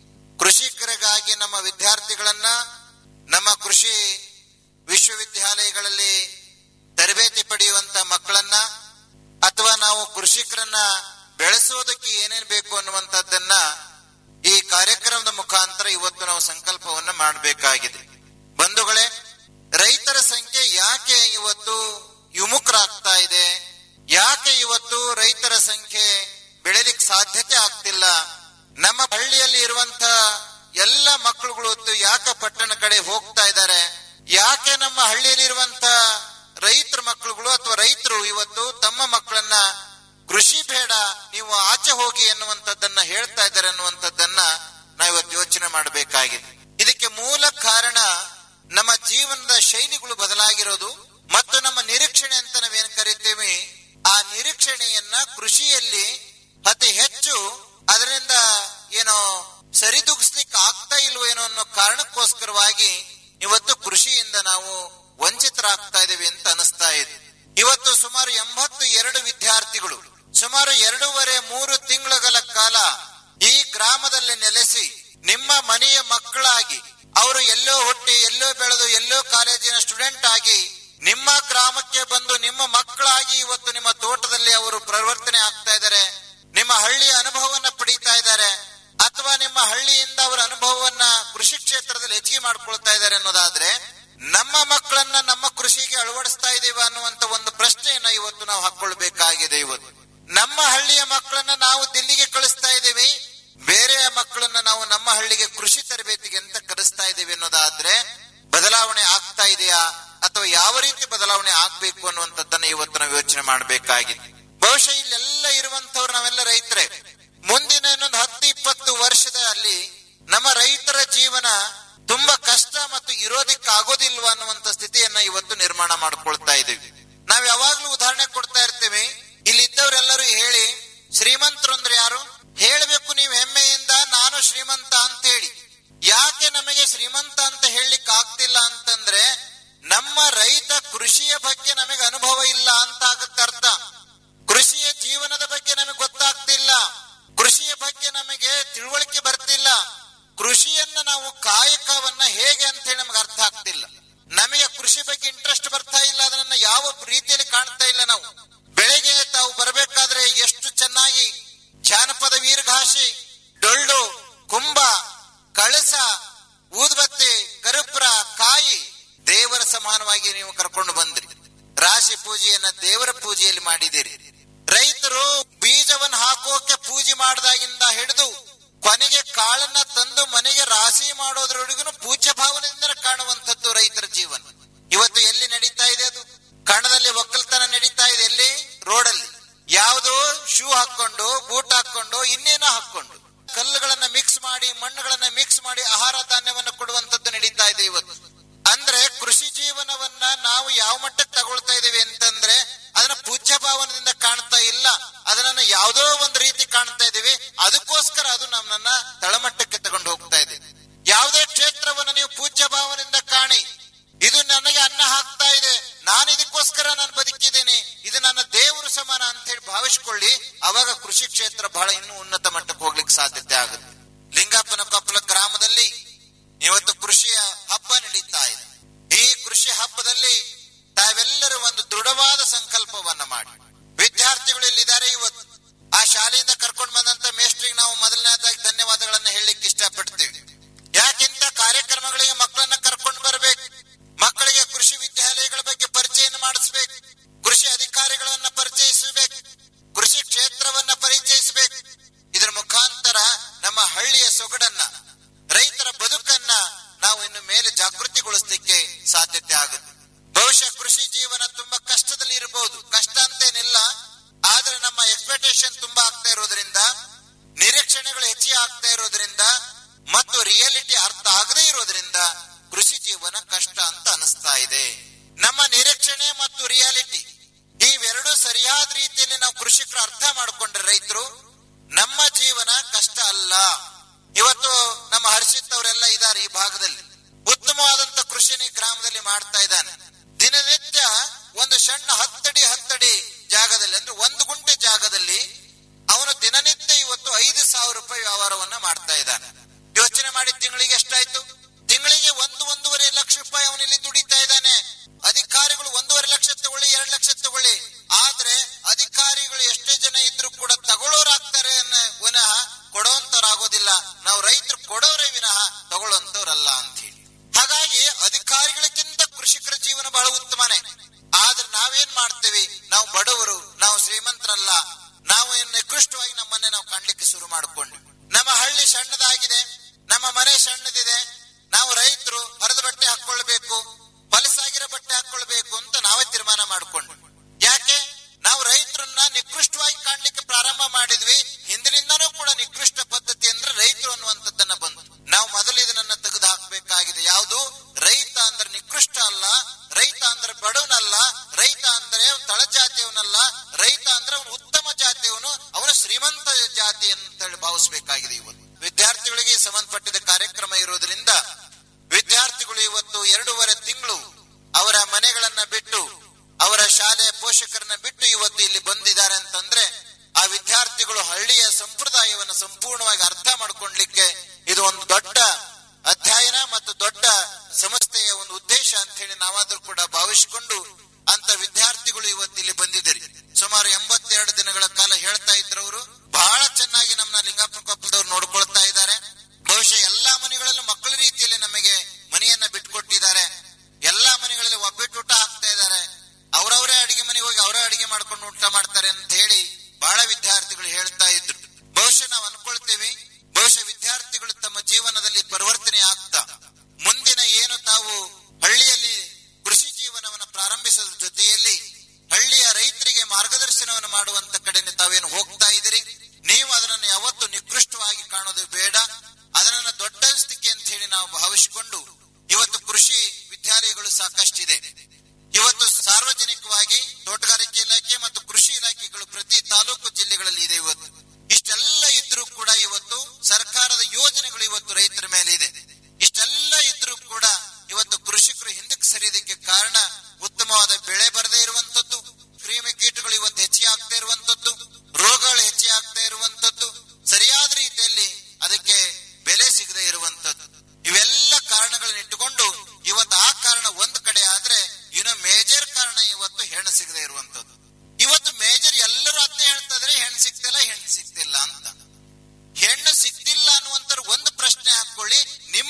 ಕೃಷಿಕರಿಗಾಗಿ ನಮ್ಮ ವಿದ್ಯಾರ್ಥಿಗಳನ್ನ ನಮ್ಮ ಕೃಷಿ ವಿಶ್ವವಿದ್ಯಾಲಯಗಳಲ್ಲಿ ತರಬೇತಿ ಪಡೆಯುವಂತ ಮಕ್ಕಳನ್ನ ಅಥವಾ ನಾವು ಕೃಷಿಕರನ್ನ ಬೆಳೆಸೋದಕ್ಕೆ ಏನೇನ್ ಬೇಕು ಅನ್ನುವಂಥದ್ದನ್ನ ಈ ಕಾರ್ಯಕ್ರಮದ ಮುಖಾಂತರ ಇವತ್ತು ನಾವು ಸಂಕಲ್ಪವನ್ನ ಮಾಡಬೇಕಾಗಿದೆ ಬಂಧುಗಳೇ ರೈತರ ಸಂಖ್ಯೆ ಯಾಕೆ ಇವತ್ತು ವಿಮುಖರಾಗ್ತಾ ಇದೆ ಯಾಕೆ ಇವತ್ತು ರೈತರ ಸಂಖ್ಯೆ ಬೆಳೆಲಿಕ್ಕೆ ಸಾಧ್ಯತೆ ಆಗ್ತಿಲ್ಲ ನಮ್ಮ ಹಳ್ಳಿಯಲ್ಲಿ ಇರುವಂತ ಎಲ್ಲ ಮಕ್ಕಳುಗಳು ಇವತ್ತು ಯಾಕೆ ಪಟ್ಟಣ ಕಡೆ ಹೋಗ್ತಾ ಇದ್ದಾರೆ ಯಾಕೆ ನಮ್ಮ ಹಳ್ಳಿಯಲ್ಲಿ ಇರುವಂತ ರೈತರ ಮಕ್ಕಳುಗಳು ಅಥವಾ ರೈತರು ಇವತ್ತು ತಮ್ಮ ಮಕ್ಕಳನ್ನ ಕೃಷಿ ಬೇಡ ನೀವು ಆಚೆ ಹೋಗಿ ಎನ್ನುವಂಥದ್ದನ್ನ ಹೇಳ್ತಾ ಇದ್ದಾರೆ ಅನ್ನುವಂಥದ್ದನ್ನ ನಾವು ಇವತ್ತು ಯೋಚನೆ ಮಾಡಬೇಕಾಗಿದೆ ಇದಕ್ಕೆ ಮೂಲ ಕಾರಣ ನಮ್ಮ ಜೀವನದ ಶೈಲಿಗಳು ಬದಲಾಗಿರೋದು ಮತ್ತು ನಮ್ಮ ನಿರೀಕ್ಷಣೆ ಅಂತ ನಾವೇನ್ ಕರಿತೇವೆ ಆ ನಿರೀಕ್ಷಣೆಯನ್ನ ಕೃಷಿಯಲ್ಲಿ ಅತಿ ಹೆಚ್ಚು ಅದರಿಂದ ಏನೋ ಸರಿದೂಗಿಸ್ಲಿಕ್ಕೆ ಆಗ್ತಾ ಇಲ್ವೋ ಏನೋ ಅನ್ನೋ ಕಾರಣಕ್ಕೋಸ್ಕರವಾಗಿ ಇವತ್ತು ಕೃಷಿಯಿಂದ ನಾವು ವಂಚಿತರಾಗ್ತಾ ಇದ್ದೇವೆ ಅಂತ ಅನಿಸ್ತಾ ಇದೆ ಇವತ್ತು ಸುಮಾರು ಎಂಬತ್ತು ಎರಡು ವಿದ್ಯಾರ್ಥಿಗಳು ಸುಮಾರು ಎರಡೂವರೆ ಮೂರು ತಿಂಗಳುಗಳ ಕಾಲ ಈ ಗ್ರಾಮದಲ್ಲಿ ನೆಲೆಸಿ ನಿಮ್ಮ ಮನೆಯ ಮಕ್ಕಳಾಗಿ ಅವರು ಎಲ್ಲೋ ಹುಟ್ಟಿ ಎಲ್ಲೋ ಬೆಳೆದು ಎಲ್ಲೋ ಕಾಲೇಜಿನ ಸ್ಟೂಡೆಂಟ್ ಆಗಿ ನಿಮ್ಮ ಗ್ರಾಮಕ್ಕೆ ಬಂದು ನಿಮ್ಮ ಮಕ್ಕಳಾಗಿ ಇವತ್ತು ನಿಮ್ಮ ತೋಟದಲ್ಲಿ ಅವರು ಪರಿವರ್ತನೆ ಆಗ್ತಾ ಇದ್ದಾರೆ ನಿಮ್ಮ ಹಳ್ಳಿಯ ಅನುಭವವನ್ನ ಪಡೀತಾ ಇದ್ದಾರೆ ಅಥವಾ ನಿಮ್ಮ ಹಳ್ಳಿಯಿಂದ ಅವರ ಅನುಭವವನ್ನ ಕೃಷಿ ಕ್ಷೇತ್ರದಲ್ಲಿ ಹೆಚ್ಚಿಗೆ ಮಾಡ್ಕೊಳ್ತಾ ಇದ್ದಾರೆ ಅನ್ನೋದಾದ್ರೆ ನಮ್ಮ ಮಕ್ಕಳನ್ನ ನಮ್ಮ ಕೃಷಿಗೆ ಅಳವಡಿಸ್ತಾ ಇದ್ದೀವ ಅನ್ನುವಂತ ಒಂದು ಪ್ರಶ್ನೆಯನ್ನ ಇವತ್ತು ನಾವು ಹಾಕೊಳ್ಬೇಕಾಗಿದೆ ಇವತ್ತು ನಮ್ಮ ಹಳ್ಳಿಯ ಮಕ್ಕಳನ್ನ ನಾವು ದಿಲ್ಲಿಗೆ ಕಳಿಸ್ತಾ ಇದ್ದೀವಿ ಬೇರೆಯ ಮಕ್ಕಳನ್ನ ನಾವು ನಮ್ಮ ಹಳ್ಳಿಗೆ ಕೃಷಿ ತರಬೇತಿಗೆ ಅಂತ ಕರೆಸ್ತಾ ಇದ್ದೀವಿ ಅನ್ನೋದಾದ್ರೆ ಬದಲಾವಣೆ ಆಗ್ತಾ ಇದೆಯಾ ಅಥವಾ ಯಾವ ರೀತಿ ಬದಲಾವಣೆ ಆಗ್ಬೇಕು ಅನ್ನುವಂಥದ್ದನ್ನ ಇವತ್ತು ನಾವು ಯೋಚನೆ ಮಾಡಬೇಕಾಗಿದೆ ಬಹುಶಃ ಇಲ್ಲೆಲ್ಲ ಇರುವಂತವ್ರು ನಾವೆಲ್ಲ ರೈತರೇ ಮುಂದಿನ ಇನ್ನೊಂದು ಹತ್ತು ಇಪ್ಪತ್ತು ವರ್ಷದ ಅಲ್ಲಿ ನಮ್ಮ ರೈತರ ಜೀವನ ತುಂಬಾ ಕಷ್ಟ ಮತ್ತು ಇರೋದಿಕ್ಕೆ ಆಗೋದಿಲ್ವಾ ಅನ್ನುವಂತ ಸ್ಥಿತಿಯನ್ನ ಇವತ್ತು ನಿರ್ಮಾಣ ಮಾಡ್ಕೊಳ್ತಾ ಇದೀವಿ ನಾವ್ ಯಾವಾಗ್ಲೂ ಉದಾಹರಣೆ ಕೊಡ್ತಾ ಇರ್ತೀವಿ ಇಲ್ಲಿ ಇದ್ದವರೆಲ್ಲರೂ ಹೇಳಿ ಶ್ರೀಮಂತರು ಅಂದ್ರೆ ಯಾರು ಹೇಳಬೇಕು ನೀವು ಹೆಮ್ಮೆಯಿಂದ ನಾನು ಶ್ರೀಮಂತ ಅಂತ ಹೇಳಿ ಯಾಕೆ ನಮಗೆ ಶ್ರೀಮಂತ ಅಂತ ಹೇಳಲಿಕ್ಕೆ ಆಗ್ತಿಲ್ಲ ಅಂತಂದ್ರೆ ನಮ್ಮ ರೈತ ಕೃಷಿಯ ಬಗ್ಗೆ ನಮಗೆ ಅನುಭವ ಇಲ್ಲ ಅಂತ ಆಗತ್ತೆ ಅರ್ಥ ಕೃಷಿಯ ಜೀವನದ ಬಗ್ಗೆ ನಮಗೆ ಗೊತ್ತಾಗ್ತಿಲ್ಲ ಪೂಜೆಯನ್ನ ದೇವರ ಪೂಜೆಯಲ್ಲಿ ಮಾಡಿದಿರಿ ರೈತರು ಬೀಜವನ್ನು ಹಾಕೋಕೆ ಪೂಜೆ ಮಾಡಿದಾಗಿಂದ ಹಿಡಿದು ಕೊನೆಗೆ ಕಾಳನ್ನ ತಂದು ಮನೆಗೆ ರಾಶಿ ಮಾಡೋದ್ರೊಳಗೂ ಪೂಜ್ಯ ಭಾವನೆಯಿಂದ ಕಾಣುವಂಥದ್ದು ರೈತರ ಜೀವನ ಇವತ್ತು ಎಲ್ಲಿ ನಡೀತಾ ಇದೆ ಅದು ಕಣದಲ್ಲಿ ಒಕ್ಕಲ್ತನ ನಡೀತಾ ಇದೆ ಎಲ್ಲಿ ರೋಡಲ್ಲಿ ಯಾವುದೋ ಶೂ ಹಾಕೊಂಡು ಬೂಟ್ ಹಾಕೊಂಡು ಇನ್ನೇನೋ ಹಾಕೊಂಡು ಕಲ್ಲುಗಳನ್ನ ಮಿಕ್ಸ್ ಮಾಡಿ ಮಣ್ಣುಗಳನ್ನ ಮಿಕ್ಸ್ ಮಾಡಿ ಆಹಾರ ಧಾನ್ಯವನ್ನು ಕೊಡುವಂತದ್ದು ನಡೀತಾ ಇದೆ ಇವತ್ತು ಅಂದ್ರೆ ಕೃಷಿ ಜೀವನವನ್ನ ನಾವು ಯಾವ ಮಟ್ಟಕ್ಕೆ ತಗೊಳ್ತಾ ಇದೀವಿ ಅಂತಂದ್ರೆ ಅದನ್ನ ಪೂಜ್ಯ ಭಾವನದಿಂದ ಕಾಣ್ತಾ ಇಲ್ಲ ಅದನ್ನ ಯಾವುದೋ ಒಂದು ರೀತಿ ಕಾಣ್ತಾ ಇದೀವಿ ಅದಕ್ಕೋಸ್ಕರ ಅದು ನಮ್ಮನ್ನ ತಳಮಟ್ಟಕ್ಕೆ ತಗೊಂಡು ಹೋಗ್ತಾ ಇದೆ ಯಾವುದೇ ಕ್ಷೇತ್ರವನ್ನು ನೀವು ಪೂಜ್ಯ ಭಾವನೆಯಿಂದ ಕಾಣಿ ಇದು ನನಗೆ ಅನ್ನ ಹಾಕ್ತಾ ಇದೆ ನಾನು ಇದಕ್ಕೋಸ್ಕರ ನಾನು ಬದುಕಿದ್ದೇನೆ ಇದು ನನ್ನ ದೇವರು ಸಮಾನ ಅಂತ ಹೇಳಿ ಭಾವಿಸ್ಕೊಳ್ಳಿ ಅವಾಗ ಕೃಷಿ ಕ್ಷೇತ್ರ ಬಹಳ ಇನ್ನೂ ಉನ್ನತ ಮಟ್ಟಕ್ಕೆ ಹೋಗ್ಲಿಕ್ಕೆ ಸಾಧ್ಯತೆ ಆಗುತ್ತೆ ಲಿಂಗಪ್ಪನ ಕೊಪ್ಪಲ ಗ್ರಾಮದಲ್ಲಿ ಇವತ್ತು ಕೃಷಿಯ ಹಬ್ಬ ನಡೀತಾ ಇದೆ ಈ ಕೃಷಿ ಹಬ್ಬದಲ್ಲಿ ತಾವೆಲ್ಲರೂ ಒಂದು ದೃಢವಾದ ಸಂಕಲ್ಪವನ್ನ ಮಾಡಿ ವಿದ್ಯಾರ್ಥಿಗಳು ಇಲ್ಲಿದ್ದಾರೆ ಇವತ್ತು ಆ ಶಾಲೆಯಿಂದ ಕರ್ಕೊಂಡು ಬಂದಂತ ಮೇಸ್ಟ್ರಿಗೆ ನಾವು ಮೊದಲನೇದಾಗಿ ಧನ್ಯವಾದಗಳನ್ನ ಹೇಳಲಿಕ್ಕೆ ಇಷ್ಟಪಡ್ತೀವಿ ಯಾಕಿಂತ ಕಾರ್ಯಕ್ರಮಗಳಿಗೆ ಮಕ್ಕಳನ್ನ ಕರ್ಕೊಂಡು ಬರಬೇಕು ಮಕ್ಕಳಿಗೆ ಕೃಷಿ ವಿದ್ಯಾಲಯಗಳ ಬಗ್ಗೆ ಪರಿಚಯನ ಮಾಡಿಸ್ಬೇಕು ಕೃಷಿ ಅಧಿಕಾರಿಗಳನ್ನ ಪರಿಚಯಿಸಬೇಕು ಕೃಷಿ ಕ್ಷೇತ್ರವನ್ನ ಪರಿಚಯಿಸಬೇಕು ಇದರ ಮುಖಾಂತರ ನಮ್ಮ ಹಳ್ಳಿಯ ಸೊಗಡನ್ನ ರೈತರ ಬದುಕನ್ನ ನಾವು ಇನ್ನು ಮೇಲೆ ಜಾಗೃತಿಗೊಳಿಸಲಿಕ್ಕೆ ಸಾಧ್ಯತೆ ಆಗುತ್ತೆ ಬಹುಶಃ ಕೃಷಿ ಜೀವನ ತುಂಬಾ ಕಷ್ಟದಲ್ಲಿ ಇರಬಹುದು ಕಷ್ಟ ಅಂತೇನಿಲ್ಲ ಆದ್ರೆ ನಮ್ಮ ಎಕ್ಸ್ಪೆಕ್ಟೇಷನ್ ತುಂಬಾ ಆಗ್ತಾ ಇರೋದ್ರಿಂದ ನಿರೀಕ್ಷಣೆಗಳು ಹೆಚ್ಚಿಗೆ ಆಗ್ತಾ ಇರೋದ್ರಿಂದ ಮತ್ತು ರಿಯಾಲಿಟಿ ಅರ್ಥ ಆಗದೇ ಇರೋದ್ರಿಂದ ಕೃಷಿ ಜೀವನ ಕಷ್ಟ ಅಂತ ಅನಿಸ್ತಾ ಇದೆ ನಮ್ಮ ನಿರೀಕ್ಷಣೆ ಮತ್ತು ರಿಯಾಲಿಟಿ ಇವೆರಡು ಸರಿಯಾದ ರೀತಿಯಲ್ಲಿ ನಾವು ಕೃಷಿಕರು ಅರ್ಥ ಮಾಡಿಕೊಂಡ್ರೆ ರೈತರು ನಮ್ಮ ಜೀವನ ಕಷ್ಟ ಅಲ್ಲ ಇವತ್ತು ನಮ್ಮ ಹರ್ಷಿತ್ ಅವರೆಲ್ಲ ಇದ್ದಾರೆ ಈ ಭಾಗದಲ್ಲಿ ಉತ್ತಮವಾದಂತ ಕೃಷಿನ ಈ ಗ್ರಾಮದಲ್ಲಿ ಮಾಡ್ತಾ ಇದ್ದಾನೆ ದಿನನಿತ್ಯ ಒಂದು ಸಣ್ಣ ಹತ್ತಡಿ ಹತ್ತಡಿ ಜಾಗದಲ್ಲಿ ಅಂದ್ರೆ ಒಂದು ಗುಂಟೆ ಜಾಗದಲ್ಲಿ ಅವನು ದಿನನಿತ್ಯ ಇವತ್ತು ಐದು ಸಾವಿರ ರೂಪಾಯಿ ವ್ಯವಹಾರವನ್ನ ಮಾಡ್ತಾ ಇದ್ದಾನೆ ಯೋಚನೆ ಮಾಡಿ ತಿಂಗಳಿಗೆ ಎಷ್ಟಾಯ್ತು ತಿಂಗಳಿಗೆ ಒಂದು ಒಂದೂವರೆ ಲಕ್ಷ ರೂಪಾಯಿ ಅವನಿಲ್ಲಿ ದುಡಿತಾ ಇದ್ದಾನೆ ಅಧಿಕಾರಿಗಳು ಒಂದೂವರೆ ಲಕ್ಷ ತಗೊಳ್ಳಿ ಎರಡು ಲಕ್ಷ ತಗೊಳ್ಳಿ ಆದ್ರೆ ಅಧಿಕಾರಿಗಳು ಎಷ್ಟೇ ಜನ ಇದ್ರು ಕೂಡ ತಗೊಳ್ಳೋರಾಗ್ತಾರೆ ಅನ್ನೋ ವಿನಃ ಕೊಡೋಂತವ್ರಾಗೋದಿಲ್ಲ ನಾವು ರೈತರು ಕೊಡೋರೇ ವಿನಃ ತಗೊಳ್ಳೋಂತವ್ರಲ್ಲ ಅಂತ ಹೇಳಿ ಹಾಗಾಗಿ ಅಧಿಕಾರಿಗಳಿಗಿಂತ ಕೃಷಿಕರ ಜೀವನ ಬಹಳ ಉತ್ತಮನೇ ಆದ್ರೆ ನಾವೇನ್ ಮಾಡ್ತೇವೆ ನಾವು ಬಡವರು ನಾವು ಶ್ರೀಮಂತರಲ್ಲ ನಾವು ಏನ್ ನಿಕೃಷ್ಟವಾಗಿ ನಮ್ಮನ್ನೇ ನಾವು ಕಾಣ್ಲಿಕ್ಕೆ ಶುರು ಮಾಡಿಕೊಂಡು ನಮ್ಮ ಹಳ್ಳಿ ಸಣ್ಣದಾಗಿದೆ ನಮ್ಮ ಮನೆ ಸಣ್ಣದಿದೆ ನಾವು ರೈತರು ಹರಿದ ಬಟ್ಟೆ ಹಾಕೊಳ್ಬೇಕು ಹೊಲಸಾಗಿರೋ ಬಟ್ಟೆ ಹಾಕೊಳ್ಬೇಕು ಅಂತ ನಾವೇ ತೀರ್ಮಾನ ಮಾಡಿಕೊಂಡು ಯಾಕೆ ನಾವು ರೈತರನ್ನ ನಿಕೃಷ್ಟವಾಗಿ ಕಾಣ್ಲಿಕ್ಕೆ ಪ್ರಾರಂಭ ಮಾಡಿದ್ವಿ ಹಿಂದಿನಿಂದನೂ ಕೂಡ ನಿಕೃಷ್ಟ ಪದ್ಧತಿ ಅಂದ್ರೆ ರೈತರು ಅನ್ನುವಂಥದ್ದನ್ನ ಬಂತು ನಾವು ಮೊದಲು ಇದನ್ನ ತೆಗೆದು ಹಾಕಬೇಕಾಗಿದೆ ಯಾವುದು ರೈತ ಅಂದ್ರೆ ನಿಕೃಷ್ಟ ಅಲ್ಲ ರೈತ ಅಂದ್ರೆ ಬಡವನಲ್ಲ ರೈತ ಅಂದ್ರೆ ತಳಜಾತಿಯವನಲ್ಲ ರೈತ ಅಂದ್ರೆ ಅವನು ಉತ್ತಮ ಜಾತಿಯವನು ಅವನು ಶ್ರೀಮಂತ ಜಾತಿ ಅಂತ ಹೇಳಿ ಭಾವಿಸಬೇಕಾಗಿದೆ ಇವತ್ತು ವಿದ್ಯಾರ್ಥಿಗಳಿಗೆ ಸಂಬಂಧಪಟ್ಟಿದ ಕಾರ್ಯಕ್ರಮ ಇರೋದ್ರಿಂದ ವಿದ್ಯಾರ್ಥಿಗಳು ಇವತ್ತು ಎರಡೂವರೆ ತಿಂಗಳು ಅವರ ಮನೆಗಳನ್ನ ಬಿಟ್ಟು ಅವರ ಶಾಲೆಯ ಪೋಷಕರನ್ನ ಬಿಟ್ಟು ಇವತ್ತು ಇಲ್ಲಿ ಬಂದಿದ್ದಾರೆ ಅಂತಂದ್ರೆ ಆ ವಿದ್ಯಾರ್ಥಿಗಳು ಹಳ್ಳಿಯ ಸಂಪ್ರದಾಯವನ್ನು ಸಂಪೂರ್ಣವಾಗಿ ಅರ್ಥ ಮಾಡ್ಕೊಳ್ಲಿಕ್ಕೆ ಇದು ಒಂದು ದೊಡ್ಡ ಅಧ್ಯಯನ ಮತ್ತು ದೊಡ್ಡ ಸಂಸ್ಥೆಯ ಒಂದು ಉದ್ದೇಶ ಅಂತ ಹೇಳಿ ನಾವಾದ್ರೂ ಕೂಡ ಭಾವಿಸಿಕೊಂಡು ಅಂತ ವಿದ್ಯಾರ್ಥಿಗಳು ಇವತ್ತು ಇಲ್ಲಿ ಬಂದಿದ್ದೀರಿ ಸುಮಾರು ಎಂಬತ್ತೆರಡು ದಿನಗಳ ಕಾಲ ಹೇಳ್ತಾ ಇದ್ರು ಅವರು ಬಹಳ ಚೆನ್ನಾಗಿ ನಮ್ಮ ಲಿಂಗಪ್ಪ ಕೊಪ್ಪಳದವ್ರು ನೋಡ್ಕೊಳ್ತಾ ಇದ್ದಾರೆ ಬಹುಶಃ ಎಲ್ಲಾ ಮನೆಗಳಲ್ಲೂ ಮಕ್ಕಳ ರೀತಿಯಲ್ಲಿ ನಮಗೆ ಮನೆಯನ್ನ ಬಿಟ್ಕೊಟ್ಟಿದ್ದಾರೆ ಎಲ್ಲಾ ಮನೆಗಳಲ್ಲಿ ಒಬ್ಬಿಟ್ಟು ಊಟ ಹಾಕ್ತಾ ಇದ್ದಾರೆ ಅವರವರೇ ಅಡಿಗೆ ಮನೆಗೆ ಹೋಗಿ ಅವರೇ ಅಡಿಗೆ ಮಾಡ್ಕೊಂಡು ಊಟ ಮಾಡ್ತಾರೆ ಅಂತ ಹೇಳಿ ಬಹಳ ವಿದ್ಯಾರ್ಥಿಗಳು ಹೇಳ್ತಾ ಇದ್ರು ಬಹುಶಃ ನಾವು ಅನ್ಕೊಳ್ತೇವೆ ಬಹುಶಃ ವಿದ್ಯಾರ್ಥಿಗಳು ತಮ್ಮ ಜೀವನದಲ್ಲಿ ಪರಿವರ್ತನೆ ಆಗ್ತಾ ಮುಂದಿನ ಏನು ತಾವು ಹಳ್ಳಿಯಲ್ಲಿ ಕೃಷಿ ಜೀವನವನ್ನು ಪ್ರಾರಂಭಿಸೋದ್ರ ಜೊತೆಯಲ್ಲಿ ಹಳ್ಳಿಯ ರೈತರಿಗೆ ಮಾರ್ಗದರ್ಶನವನ್ನು ಮಾಡುವಂತ ಕಡೆಗೆ ತಾವೇನು ಹೋಗ್ತಾ ಇದ್ದೀರಿ ನೀವು ಅದನ್ನು ಯಾವತ್ತು ನಿಕೃಷ್ಟವಾಗಿ ಕಾಣೋದು ಬೇಡ ಅದನ್ನ ದೊಡ್ಡ ಸ್ಥಿತಿ ಅಂತ ಹೇಳಿ ನಾವು ಭಾವಿಸಿಕೊಂಡು ಇವತ್ತು ಕೃಷಿ ವಿದ್ಯಾಲಯಗಳು ಸಾಕಷ್ಟಿದೆ ಇವತ್ತು ಸಾರ್ವಜನಿಕವಾಗಿ ತೋಟಗಾರಿಕೆ ಇಲಾಖೆ ಮತ್ತು ಕೃಷಿ ಇಲಾಖೆಗಳು ಪ್ರತಿ ತಾಲೂಕು ಜಿಲ್ಲೆಗಳಲ್ಲಿ ಇದೆ ಇವತ್ತು ಇಷ್ಟೆಲ್ಲ ಇದ್ರೂ ಕೂಡ ಇವತ್ತು ಸರ್ಕಾರದ ಯೋಜನೆಗಳು ಇವತ್ತು ರೈತರ ಮೇಲೆ ಇದೆ ಇಷ್ಟೆಲ್ಲ ಇದ್ರೂ ಕೂಡ ಇವತ್ತು ಕೃಷಿಕರು ಹಿಂದಕ್ಕೆ ಸರಿಯೋದಕ್ಕೆ ಕಾರಣ ಉತ್ತಮವಾದ ಬೆಳೆ ಬರದೇ ಇರುವಂತದ್ದು ಕ್ರಿಮಿ ಕೀಟಗಳು ಇವತ್ತು ಹೆಚ್ಚಿಗೆ ಆಗ್ತಾ ಇರುವಂತದ್ದು ರೋಗಗಳು ಹೆಚ್ಚಿಗೆ ಆಗ್ತಾ ಇರುವಂತದ್ದು ಸರಿಯಾದ ರೀತಿಯಲ್ಲಿ ಅದಕ್ಕೆ ಬೆಲೆ ಸಿಗದೆ ಇರುವಂತದ್ದು ಇವೆಲ್ಲ ಕಾರಣಗಳನ್ನ ಇಟ್ಟುಕೊಂಡು ಇವತ್ತು ಆ ಕಾರಣ ಒಂದ್ ಕಡೆ ಆದ್ರೆ ಇನ್ನು ಮೇಜರ್ ಕಾರಣ ಇವತ್ತು ಹೆಣ್ಣು ಸಿಗದೆ ಇರುವಂತದ್ದು ಇವತ್ತು ಮೇಜರ್ ಎಲ್ಲರೂ ಅದನ್ನೇ ಹೇಳ್ತಾ ಇದ್ರೆ ಹೆಣ್ಣು ಸಿಗ್ತಿಲ್ಲ ಹೆಣ್ಣು ಸಿಗ್ತಿಲ್ಲ ಅಂತ ಹೆಣ್ಣು ಸಿಗ್ತಿಲ್ಲ ಅನ್ನುವಂತ ಒಂದು ಪ್ರಶ್ನೆ ಹಾಕೊಳ್ಳಿ ನಿಮ್ಮ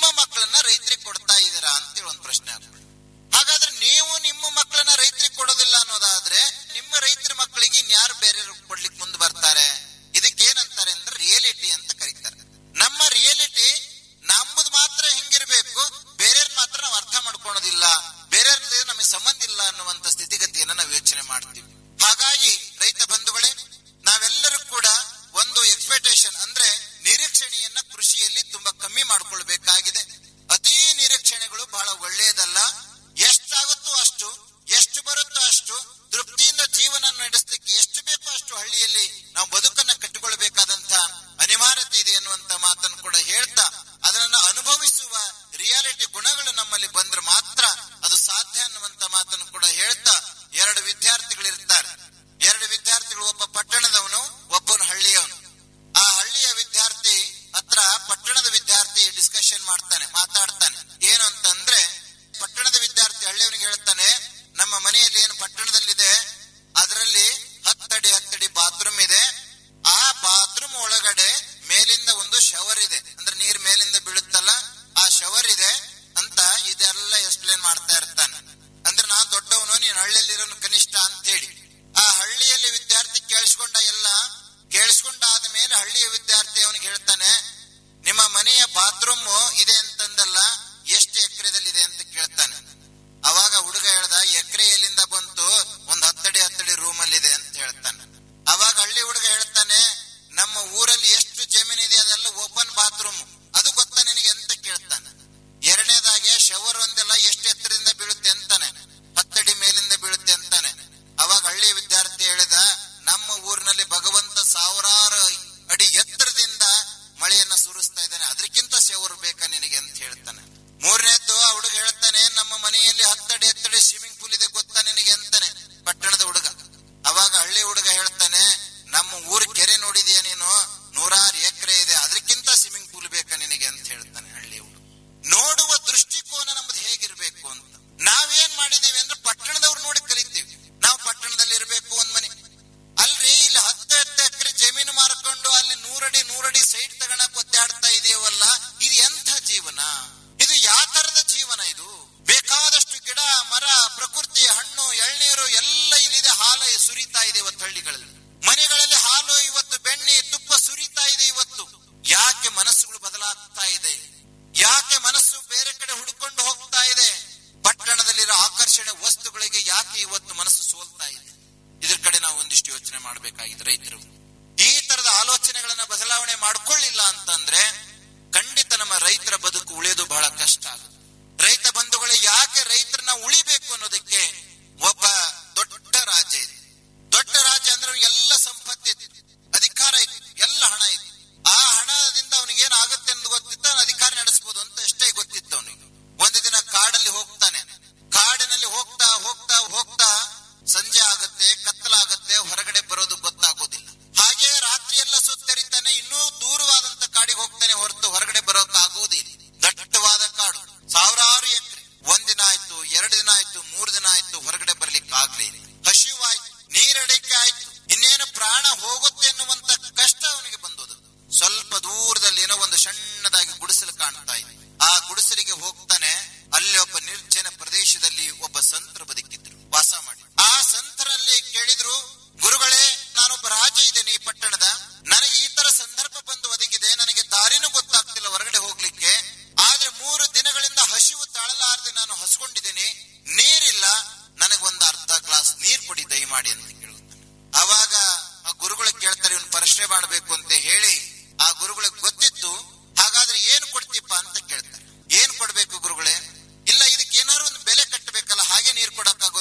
ಬಾತ್ರೂಮ್ ಇದೆ ಅಂತಂದಲ್ಲ ಎಷ್ಟು ಎಕರೆದಲ್ಲಿದೆ ಅಂತ ಕೇಳ್ತಾನೆ ಅವಾಗ ಹುಡುಗ ಹೇಳ್ದ ಎಕರೆ ಎಲ್ಲಿಂದ ಬಂತು ಒಂದ್ ಹತ್ತಡಿ ಹತ್ತಡಿ ರೂಮ್ ಅಲ್ಲಿ ಇದೆ ಅಂತ ಹೇಳ್ತಾನೆ ಅವಾಗ ಹಳ್ಳಿ ಹುಡುಗ ಹೇಳ್ತಾನೆ ನಮ್ಮ ಊರಲ್ಲಿ ಎಷ್ಟು ಜಮೀನ್ ಇದೆ ಅದೆಲ್ಲ ಓಪನ್ ಬಾತ್ರೂಮ್ ಅದು ಗೊತ್ತಾ ನಿನಗೆ ಅಂತ ಕೇಳ್ತಾನೆ ಎರಡನೇದಾಗೆ ಶವರ್ ಒಂದೆಲ್ಲ ಎಷ್ಟು ಎತ್ತರದಿಂದ ಬೀಳುತ್ತೆ ಅಂತಾನೆ ಹತ್ತಡಿ ಮೇಲಿಂದ ಬೀಳುತ್ತೆ ಅಂತಾನೆ ಅವಾಗ ಹಳ್ಳಿ ವಿದ್ಯಾರ್ಥಿ ಹೇಳಿದ ನಮ್ಮ ಊರಿನಲ್ಲಿ ಭಗವಂತ ಸಾವಿರಾರು ಅಡಿ ಎತ್ತರದಿಂದ ಮಳೆಯನ್ನ ಸುರಿಸ್ತಾ ಇದ್ದಾನೆ ಅದಕ್ಕಿಂತ ಶವರ್ ಬೇಕಾ ನಿನಗೆ ಅಂತ ಹೇಳ್ತಾನೆ ಮೂರನೇದ್ದು ಆ ಹುಡುಗ ಹೇಳ್ತಾನೆ ನಮ್ಮ ಮನೆಯಲ್ಲಿ ಹತ್ತಡಿ ಹತ್ತಡಿ ಸ್ವಿಮ್ಮಿಂಗ್ ಪೂಲ್ ಇದೆ ಗೊತ್ತಾ ನಿನಗೆ ಅಂತಾನೆ ಪಟ್ಟಣದ ಹುಡುಗ ಅವಾಗ ಹಳ್ಳಿ ಹುಡುಗ ಹೇಳ್ತಾನೆ ನಮ್ಮ ಊರ್ ಕೆರೆ ನೋಡಿದೀಯ ನೀನು ನೂರಾರು ಎಕರೆ ಇದೆ ಅದಕ್ಕಿಂತ ಸ್ವಿಮ್ಮಿಂಗ್ ಪೂಲ್ ಬೇಕಾ ನಿನಗೆ ಅಂತ ಹೇಳ್ತಾನೆ ಹಳ್ಳಿ ಹುಡುಗ ನೋಡುವ ದೃಷ್ಟಿಕೋನ ನಮ್ದು ಹೇಗಿರ್ಬೇಕು ಅಂತ ನಾವೇನ್ ಮಾಡಿದೀವಿ ಅಂದ್ರೆ ಪಟ್ಟಣದವ್ರು ನೋಡಿ ಕಲಿತೀವಿ ನಾವು ಪಟ್ಟಣದಲ್ಲಿ ಇರ್ಬೇಕು ಒಂದ್ ಮನೆ ಅಲ್ರಿ ಇಲ್ಲಿ ಹತ್ತು ಹತ್ತು ಎಕರೆ ಜಮೀನು ಮಾರ್ಕೊಂಡು ಅಲ್ಲಿ ನೂರಡಿ ನೂರಡಿ ಸೈಟ್ ತಗೊಳಕ್ ಒದ್ದಾಡ್ತಾ ಇದೆಯವಲ್ಲ ಇದು ಎಂಥ ಜೀವನ ಇದು ಯಾವ ತರದ ಜೀವನ ಇದು ಬೇಕಾದಷ್ಟು ಗಿಡ ಮರ ಪ್ರಕೃತಿ ಹಣ್ಣು ಎಳ್ನೀರು ಎಲ್ಲ ಇಲ್ಲಿದೆ ಹಾಲು ಸುರಿತಾ ಇದೆ ಇವತ್ತು ಹಳ್ಳಿಗಳಲ್ಲಿ ಮನೆಗಳಲ್ಲಿ ಹಾಲು ಇವತ್ತು ಬೆಣ್ಣೆ ತುಪ್ಪ ಸುರಿತಾ ಇದೆ ಇವತ್ತು ಯಾಕೆ ಮನಸ್ಸುಗಳು ಬದಲಾಗ್ತಾ ಇದೆ ಯಾಕೆ ಮನಸ್ಸು ಬೇರೆ ಕಡೆ ಹುಡುಕೊಂಡು ಹೋಗ್ತಾ ಇದೆ ಪಟ್ಟಣದಲ್ಲಿರೋ ಆಕರ್ಷಣೆ ವಸ್ತುಗಳಿಗೆ ಯಾಕೆ ಇವತ್ತು ಮನಸ್ಸು ಸೋಲ್ತಾ ಇದೆ ಇದ್ರ ಕಡೆ ನಾವು ಒಂದಿಷ್ಟು ಯೋಚನೆ ಮಾಡಬೇಕಾಗಿದೆ ರೈತರು ಈ ತರದ ಆಲೋಚನೆಗಳನ್ನ ಬದಲಾವಣೆ ಮಾಡ್ಕೊಳ್ಳಿಲ್ಲ ಅಂತಂದ್ರೆ ಖಂಡಿತ ನಮ್ಮ ರೈತರ ಬದುಕು ಉಳಿಯೋದು ಬಹಳ ಕಷ್ಟ ಆಗುತ್ತೆ ರೈತ ಬಂಧುಗಳು ಯಾಕೆ ರೈತರನ್ನ ಉಳಿಬೇಕು ಅನ್ನೋದಕ್ಕೆ ಒಬ್ಬ ದೊಡ್ಡ ರಾಜ್ಯ ಇದೆ ದೊಡ್ಡ ರಾಜ್ಯ ಅಂದ್ರೆ ಎಲ್ಲ ಸಂಪತ್ತಿದೆ ಅಧಿಕಾರ ಇದೆ ಎಲ್ಲ ಹಣ ಇದೆ ಆ ಹಣದಿಂದ ಅವನಿಗೆ ಏನಾಗುತ್ತೆ ಅನ್ನೋದು ಗೊತ್ತಿತ್ತು ಅವನು ಅಧಿಕಾರ ನಡೆಸಬಹುದು ಅಂತ ಅಷ್ಟೇ ಗೊತ್ತಿತ್ತು ಅವನಿಗೆ ಒಂದು ದಿನ ಕಾಡಲ್ಲಿ ಹೋಗ್ತಾನೆ ಕಾಡಿನಲ್ಲಿ ಹೋಗ್ತಾ ಹೋಗ್ತಾ ಹೋಗ್ತಾ ಸಂಜೆ ಆಗುತ್ತೆ ಕತ್ತಲಾಗುತ್ತೆ ಹೊರಗಡೆ ಬರೋದು ಗೊತ್ತಾಗೋದಿಲ್ಲ ಹಾಗೆ ರಾತ್ರಿ ಎಲ್ಲ ಸುತ್ತರಿತಾನೆ ಇನ್ನೂ ದೂರವಾದಂತ ಕಾಡಿಗೆ ಹೋಗ್ತಾನೆ ಹೊರತು ಹೊರಗಡೆ ಬರೋಕ್ ಆಗೋದಿಲ್ಲ ದಟ್ಟವಾದ ಕಾಡು ಸಾವಿರಾರು ಎಕರೆ ಒಂದಿನ ಆಯ್ತು ಎರಡು ದಿನ ಆಯ್ತು ಮೂರು ದಿನ ಆಯ್ತು ಹೊರಗಡೆ ಬರ್ಲಿಕ್ಕೆ ಆಗ್ಲಿಲ್ಲ ಹಸಿವಾಯ್ತು ನೀರಡಿಕೆ ಆಯ್ತು ಇನ್ನೇನು ಪ್ರಾಣ ಹೋಗುತ್ತೆ ಅನ್ನುವಂತ ಕಷ್ಟ ಅವನಿಗೆ ಬಂದೋದು ಸ್ವಲ್ಪ ದೂರದಲ್ಲಿ ಏನೋ ಒಂದು ಸಣ್ಣದಾಗಿ ಗುಡಿಸಲು ಕಾಣ್ತಾ ಇದೆ ಆ ಗುಡಿಸಲಿಗೆ ಹೋಗ್ತಾನೆ ಅಲ್ಲಿ ಒಬ್ಬ ನಿರ್ಜನ ಪ್ರದೇಶದಲ್ಲಿ ಒಬ್ಬ ಸಂತರು ಬದುಕಿದ್ರು ವಾಸ ಮಾಡಿ ಆ ಸಂತರಲ್ಲಿ ಕೇಳಿದ್ರು ಗುರುಗಳೇ ನಾನೊಬ್ಬ ರಾಜ ಇದ್ದೇನೆ ಈ ಪಟ್ಟಣದ ನನಗೆ ಈ ತರ ಸಂದರ್ಭ ಬಂದು ಒದಗಿದೆ ನನಗೆ ದಾರಿನೂ ಗೊತ್ತಾಗ್ತಿಲ್ಲ ಹೊರಗಡೆ ಹೋಗ್ಲಿಕ್ಕೆ ಆದ್ರೆ ಮೂರು ದಿನಗಳಿಂದ ಹಸಿವು ತಾಳಲಾರದೆ ನಾನು ಹಸ್ಕೊಂಡಿದ್ದೇನೆ ನೀರಿಲ್ಲ ನನಗೊಂದು ಅರ್ಧ ಗ್ಲಾಸ್ ನೀರ್ ಕೊಡಿ ದಯಮಾಡಿ ಅಂತ ಕೇಳುತ್ತಾನೆ ಅವಾಗ ಆ ಗುರುಗಳು ಕೇಳ್ತಾರೆ ಇವನು ಪರೀಕ್ಷೆ ಮಾಡಬೇಕು ಅಂತ ಹೇಳಿ ಆ ಗುರುಗಳಿಗೆ ಗೊತ್ತಿತ್ತು ಹಾಗಾದ್ರೆ ಏನು ಕೊಡ್ತೀಪ್ಪ ಅಂತ ಕೇಳ್ತಾರೆ ಏನ್ ಕೊಡ್ಬೇಕು ಗುರುಗಳೇ ಇಲ್ಲ ಇದಕ್ಕೆ ಏನಾದ್ರು ಒಂದು ಬೆಲೆ ಕಟ್ಟಬೇಕಲ್ಲ ಹಾಗೆ ನೀರು ಕೊಡಕ್ಕಾಗೋದಿಲ್ಲ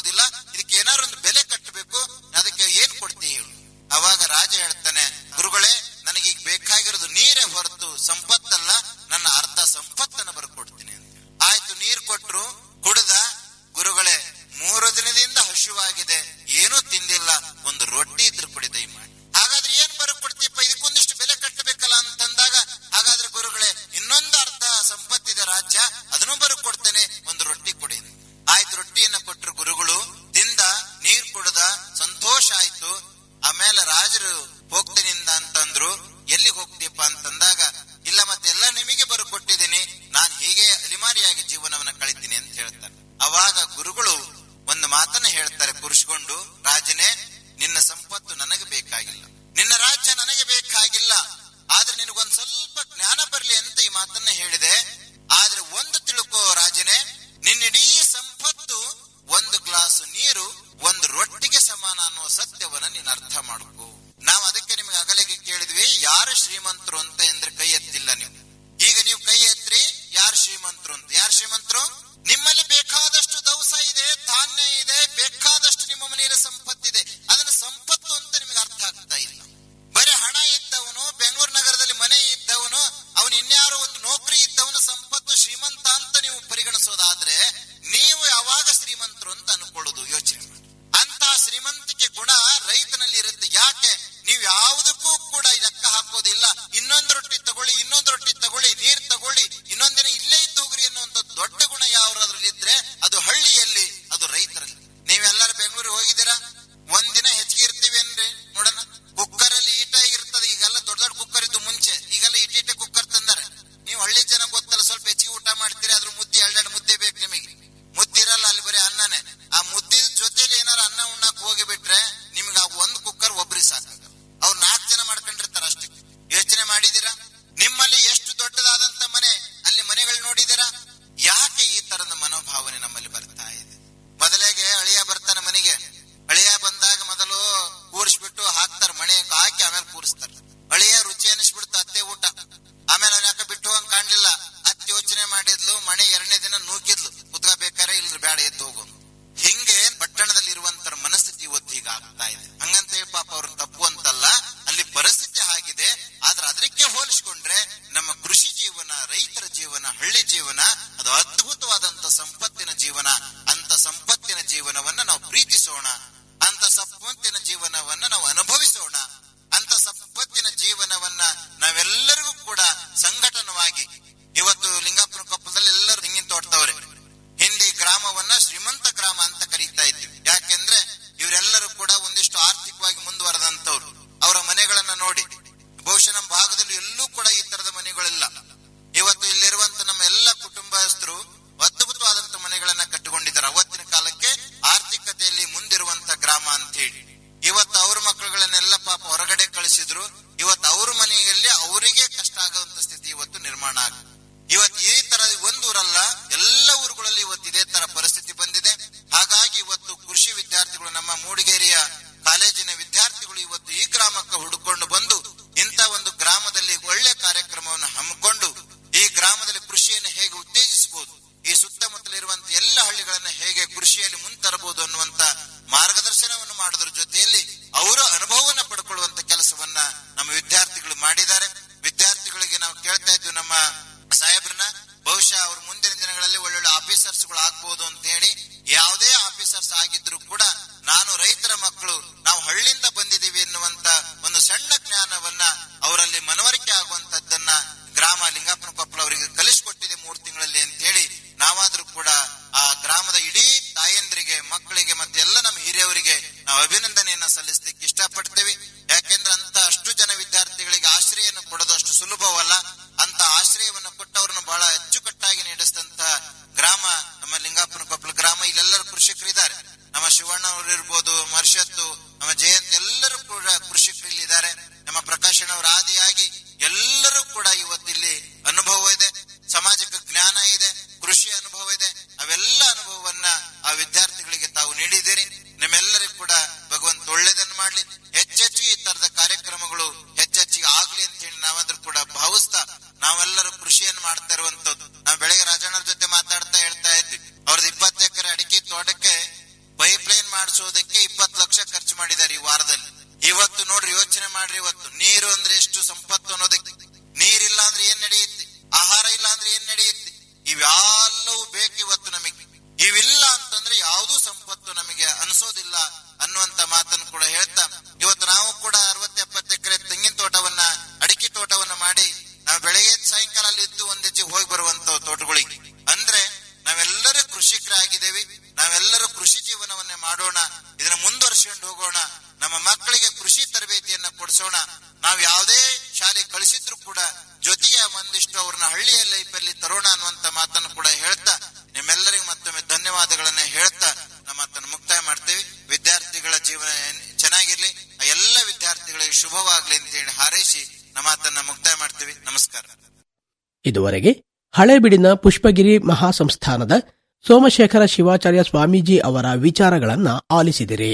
ಆಗಿದ್ರು ಕೂಡ ನಾನು ರೈತರ ಮಕ್ಕಳು ನಾವು ಹಳ್ಳಿಯಿಂದ ಬಂದಿದ್ದೀವಿ ಎನ್ನುವಂತ ಒಂದು ಸಣ್ಣ ಜ್ಞಾನವನ್ನ ಅವರಲ್ಲಿ ಮನವರಿಕೆ ಆಗುವಂತದ್ದನ್ನ ಗ್ರಾಮ ಲಿಂಗಾಪುರ ಕೊಪ್ಪಳ ಅವರಿಗೆ ಕಲಿಸಿಕೊಟ್ಟಿದೆ ಮೂರು ತಿಂಗಳಲ್ಲಿ ಅಂತ ಹೇಳಿ ನಾವಾದ್ರೂ ಕೂಡ ಆ ಗ್ರಾಮದ ಇಡೀ ತಾಯಂದ್ರಿಗೆ ಮಕ್ಕಳಿಗೆ ಮತ್ತೆ ಎಲ್ಲ ನಮ್ಮ ಹಿರಿಯವರಿಗೆ ನಾವು ಅಭಿನಂದನೆಯನ್ನ ಸಲ್ಲಿಸಲಿಕ್ಕೆ ಇಷ್ಟಪಡ್ತೇವೆ ಯಾಕೆಂದ್ರೆ ಅಂತ ಅಷ್ಟು ಜನ ವಿದ್ಯಾರ್ಥಿಗಳಿಗೆ ಆಶ್ರಯವನ್ನು ಕೊಡೋದು ಅಷ್ಟು ಸುಲಭವಲ್ಲ ಅಂತ ಆಶ್ರಯವನ್ನು ಕೊಟ್ಟವರನ್ನು ಬಹಳ ಅಚ್ಚುಕಟ್ಟಾಗಿ ನಡೆಸಿದಂತ ಗ್ರಾಮ ನಮ್ಮ ಲಿಂಗಾಪುರ ಕೊಪ್ಪಳ ಗ್ರಾಮ ಇಲ್ಲೆಲ್ಲರೂ ಕೃಷಿಕರಿದ್ದಾರೆ ನಮ್ಮ ಶಿವಣ್ಣ ಅವರು ಇರ್ಬೋದು ಮರ್ಷತ್ತು ನಮ್ಮ ಜಯಂತ್ ಎಲ್ಲರೂ ಕೂಡ ಕೃಷಿಕರು ಇಲ್ಲಿದ್ದಾರೆ ನಮ್ಮ ಪ್ರಕಾಶನವರ ಆದಿಯಾಗಿ ಎಲ್ಲರೂ ಕೂಡ ಇವತ್ತಿಲ್ಲಿ ಅನುಭವ ಇದೆ ಸಮಾಜಕ್ಕೆ ಜ್ಞಾನ ಇದೆ ಕೃಷಿ ಅನುಭವ ಇದೆ ಅವೆಲ್ಲ ಅನುಭವವನ್ನ ಆ ವಿದ್ಯಾರ್ಥಿಗಳಿಗೆ ತಾವು ನೀಡಿದ್ದೀರಿ ನಿಮ್ಮೆಲ್ಲರಿಗೂ ಕೂಡ ಭಗವಂತ ಒಳ್ಳೇದನ್ನು ಮಾಡ್ಲಿ ಹೆಚ್ಚೆಚ್ಚಿಗೆ ಈ ತರದ ಕಾರ್ಯಕ್ರಮಗಳು ಹೆಚ್ಚೆಚ್ಚಿಗೆ ಆಗ್ಲಿ ಅಂತ ಹೇಳಿ ನಾವಾದ್ರೂ ಕೂಡ ಭಾವಿಸ್ತಾ ನಾವೆಲ್ಲರೂ ಕೃಷಿಯನ್ನು ಮಾಡ್ತಾ ಇರುವಂತದ್ದು ನಾವು ಬೆಳಗ್ಗೆ ರಾಜಣ್ಣರ ಜೊತೆ ಮಾತಾಡ್ತಾ ಹೇಳ್ತಾ ಇದ್ವಿ ಅವ್ರದ್ದು ಇಪ್ಪತ್ತು ಎಕರೆ ಅಡಿಕೆ ತೋಟಕ್ಕೆ ಪೈಪ್ ಲೈನ್ ಮಾಡಿಸೋದಕ್ಕೆ ಇಪ್ಪತ್ತು ಲಕ್ಷ ಖರ್ಚು ಮಾಡಿದ್ದಾರೆ ಈ ವಾರದಲ್ಲಿ ಇವತ್ತು ನೋಡ್ರಿ ಯೋಚನೆ ಮಾಡ್ರಿ ಇವತ್ತು ನೀರು ಅಂದ್ರೆ ಎಷ್ಟು ಸಂಪತ್ತು ಅನ್ನೋದಕ್ಕೆ ನೀರಿಲ್ಲ ಅಂದ್ರೆ ಏನ್ ನಡೆಯುತ್ತೆ ಆಹಾರ ಇಲ್ಲ ಅಂದ್ರೆ ಏನ್ ನಡೆಯುತ್ತೆ ಇವೆಲ್ಲವೂ ಬೇಕು ಇವತ್ತು ನಮಗೆ ಇವಿಲ್ಲ ಅಂತಂದ್ರೆ ಯಾವುದೂ ಸಂಪತ್ತು ನಮಗೆ ಅನಿಸೋದಿಲ್ಲ ಅನ್ನುವಂತ ಮಾತನ್ನು ಕೂಡ ಹೇಳ್ತಾ ಇವತ್ತು ನಾವು ಕೂಡ ಅರವತ್ತು ಎಪ್ಪತ್ತು ಎಕರೆ ತೆಂಗಿನ ತೋಟವನ್ನ ಅಡಿಕೆ ತೋಟವನ್ನ ಮಾಡಿ ನಾವು ಬೆಳಗ್ಗೆ ಎದ್ದು ಸಾಯಂಕಾಲ ಅಲ್ಲಿ ಇದ್ದು ಒಂದ್ ಹೆಜ್ಜೆ ಹೋಗಿ ಬರುವಂತ ತೋಟಗಳಿಗೆ ಅಂದ್ರೆ ನಾವೆಲ್ಲರೂ ಕೃಷಿಕರಾಗಿದ್ದೇವೆ ನಾವೆಲ್ಲರೂ ಕೃಷಿ ಜೀವನವನ್ನೇ ಮಾಡೋಣ ಇದನ್ನ ಮುಂದುವರಿಸಿಕೊಂಡು ಹೋಗೋಣ ನಮ್ಮ ಮಕ್ಕಳಿಗೆ ಕೃಷಿ ತರಬೇತಿಯನ್ನ ಕೊಡಿಸೋಣ ನಾವು ಯಾವುದೇ ಶಾಲೆ ಕಳಿಸಿದ್ರು ಕೂಡ ಜೊತೆಗೆ ಒಂದಿಷ್ಟು ಅವ್ರನ್ನ ಹಳ್ಳಿಯ ಲೈಫಲ್ಲಿ ತರೋಣ ಅನ್ನುವಂತ ಮಾತನ್ನು ಕೂಡ ಹೇಳ್ತಾ ನಿಮ್ಮೆಲ್ಲರಿಗೂ ಮತ್ತೊಮ್ಮೆ ಧನ್ಯವಾದಗಳನ್ನ ಹೇಳ್ತಾ ನಮ್ಮ ಮಾತನ್ನು ಮುಕ್ತಾಯ ಮಾಡ್ತೇವೆ ವಿದ್ಯಾರ್ಥಿಗಳ ಜೀವನ ಏನ್- ಚೆನ್ನಾಗಿರ್ಲಿ ಆ ಎಲ್ಲ ವಿದ್ಯಾರ್ಥಿಗಳಿಗೆ ಶುಭವಾಗ್ಲಿ ಅಂತ ಹೇಳಿ ಹಾರೈಸಿ ನಮ್ಮ ಮಾತನ್ನ ಮುಕ್ತಾಯ ಮಾಡ್ತೇವೆ ನಮಸ್ಕಾರ ಇದುವರೆಗೆ ಹಳೇಬಿಡಿನ ಪುಷ್ಪಗಿರಿ ಮಹಾಸಂಸ್ಥಾನದ ಸೋಮಶೇಖರ ಶಿವಾಚಾರ್ಯ ಸ್ವಾಮೀಜಿ ಅವರ ವಿಚಾರಗಳನ್ನ ಆಲಿಸಿದಿರಿ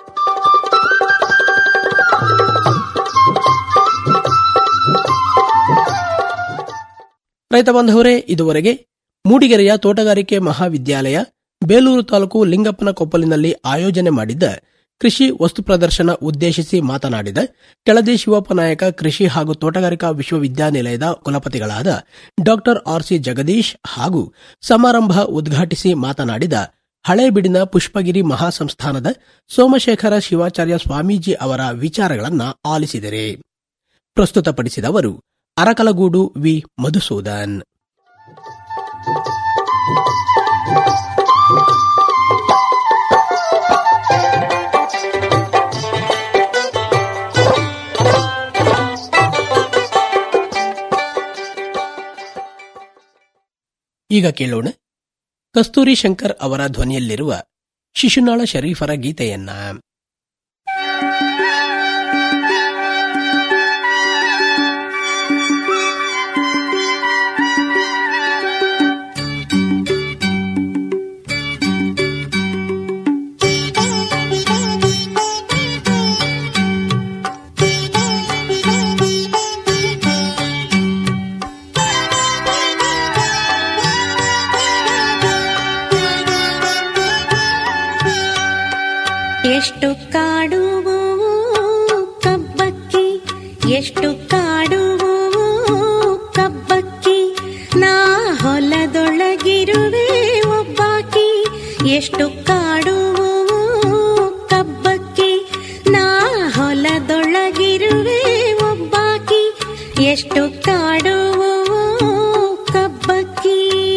ರೈತ ಬಾಂಧವರೇ ಇದುವರೆಗೆ ಮೂಡಿಗೆರೆಯ ತೋಟಗಾರಿಕೆ ಮಹಾವಿದ್ಯಾಲಯ ಬೇಲೂರು ತಾಲೂಕು ಲಿಂಗಪ್ಪನ ಕೊಪ್ಪಲಿನಲ್ಲಿ ಆಯೋಜನೆ ಮಾಡಿದ್ದ ಕೃಷಿ ವಸ್ತು ಪ್ರದರ್ಶನ ಉದ್ದೇಶಿಸಿ ಮಾತನಾಡಿದ ಕೆಳದಿ ಶಿವಪ್ಪ ನಾಯಕ ಕೃಷಿ ಹಾಗೂ ತೋಟಗಾರಿಕಾ ವಿಶ್ವವಿದ್ಯಾನಿಲಯದ ಕುಲಪತಿಗಳಾದ ಡಾಕ್ಟರ್ ಆರ್ಸಿ ಜಗದೀಶ್ ಹಾಗೂ ಸಮಾರಂಭ ಉದ್ಘಾಟಿಸಿ ಮಾತನಾಡಿದ ಹಳೇಬಿಡಿನ ಪುಷ್ಪಗಿರಿ ಮಹಾಸಂಸ್ಥಾನದ ಸೋಮಶೇಖರ ಶಿವಾಚಾರ್ಯ ಸ್ವಾಮೀಜಿ ಅವರ ವಿಚಾರಗಳನ್ನ ಆಲಿಸಿದರೆ ಪ್ರಸ್ತುತಪಡಿಸಿದವರು ಅರಕಲಗೂಡು ವಿ ಮಧುಸೂದನ್ ಈಗ ಕೇಳೋಣ ಕಸ್ತೂರಿ ಶಂಕರ್ ಅವರ ಧ್ವನಿಯಲ್ಲಿರುವ ಶಿಶುನಾಳ ಶರೀಫರ ಗೀತೆಯನ್ನ ಎಷ್ಟು ಕಾಡುವು ಕಬ್ಬಕ್ಕಿ ಎಷ್ಟು ಕಾಡುವು ಕಬ್ಬಕ್ಕಿ ನಾ ಹೊಲದೊಳಗಿರುವೆ ಒಬ್ಬಾಕಿ ಎಷ್ಟು ಕಾಡುವು ಕಬ್ಬಕ್ಕಿ ನಾ ಹೊಲದೊಳಗಿರುವೆ ಒಬ್ಬಾಕಿ ಎಷ್ಟು ಕಾಡುವು ಕಬ್ಬಕ್ಕಿ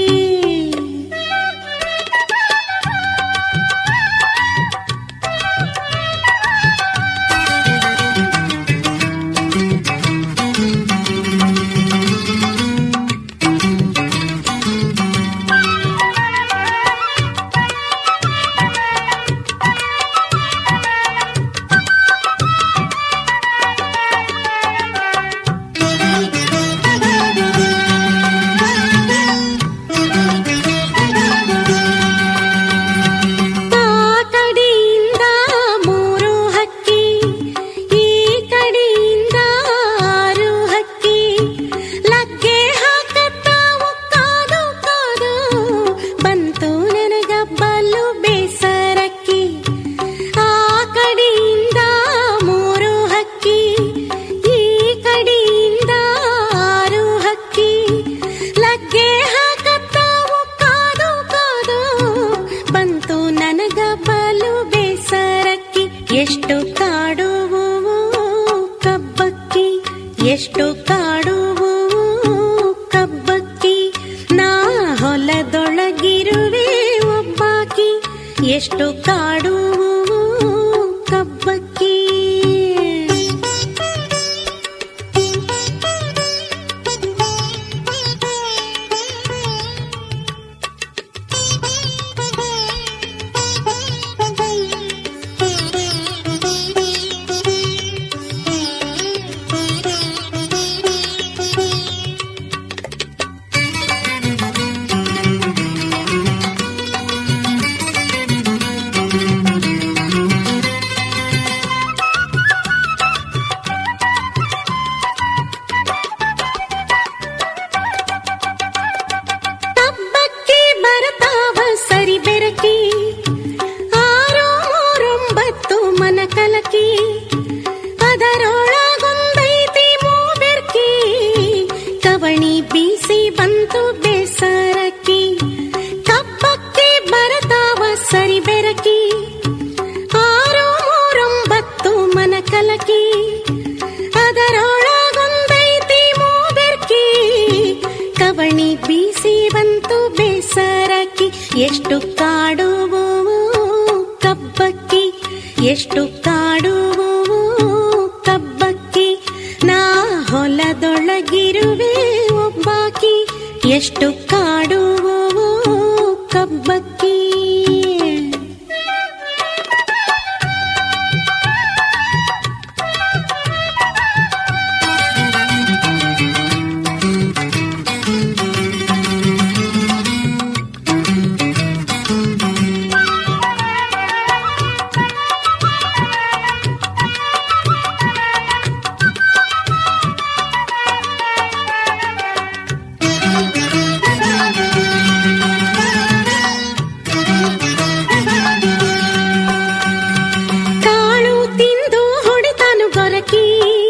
ಆ ಕಡೆಯಿಂದ ಮೂರು ಹಕ್ಕಿ ಈ ಕಡೆಯಿಂದ ಆರು ಹಕ್ಕಿ ಲಗ್ಗೆ ಹಾಕತ್ತಾವು ಕಾದು ಕಾದು ಬಂತು ನನಗ ಬಲು ಬೇಸರಕ್ಕಿ ಆ ಕಡೆಯಿಂದ ಮೂರು ಹಕ್ಕಿ ಈ ಕಡೆಯಿಂದ ಆರು ಹಕ್ಕಿ ಲಗ್ಗೆ ಹಾಕತ್ತಾವು ಕಾದು ಕಾದು ಬಂತು ನನಗ ಬಲು ಎಷ್ಟು ಕಾಡುವು ಕಬ್ಬಕ್ಕಿ ಕಬ್ಬಕ್ಕಿ ಬರತಾವ ಸರಿ ಬೆರಕಿ ಆರು ಮೂರೊಂಬತ್ತು ಮನ ಕಲಕಿ ಅದರೊಳಗೊಂದೈತಿ ಮೂಬೆರ್ಕಿ ಕವಣಿ ಬೀಸಿ ಬಂತು ಬೇಸರಕ್ಕಿ ಕಬ್ಬಕ್ಕಿ ಬರತಾವ ಸರಿ ಬೆರಕಿ ಆರು ಮೂರೊಂಬತ್ತು ಮನ ಕಲಕಿ ಅದರೊಳಗೊಂದೈತಿ ಮೂಬೆರ್ಕಿ ಕವಣಿ ಬೀಸಿ ಬಂತು ಬೇಸರಕ್ಕಿ ಎಷ್ಟು ಕಾಡುವು ಕಬ್ಬಕ್ಕಿ ಎಷ್ಟು ಕಾಡುವು ಕಬ್ಬಕ್ಕಿ ನಾ ಹೊಲದೊಳಗಿರುವೆ ಒಬ್ಬಾಕಿ ಎಷ್ಟು ಕಾಡುವು ಕಬ್ಬಕ್ಕಿ ಕಾಳು ತಿಂದು ಹೊಡೆತಾನು ಗೊರಕಿ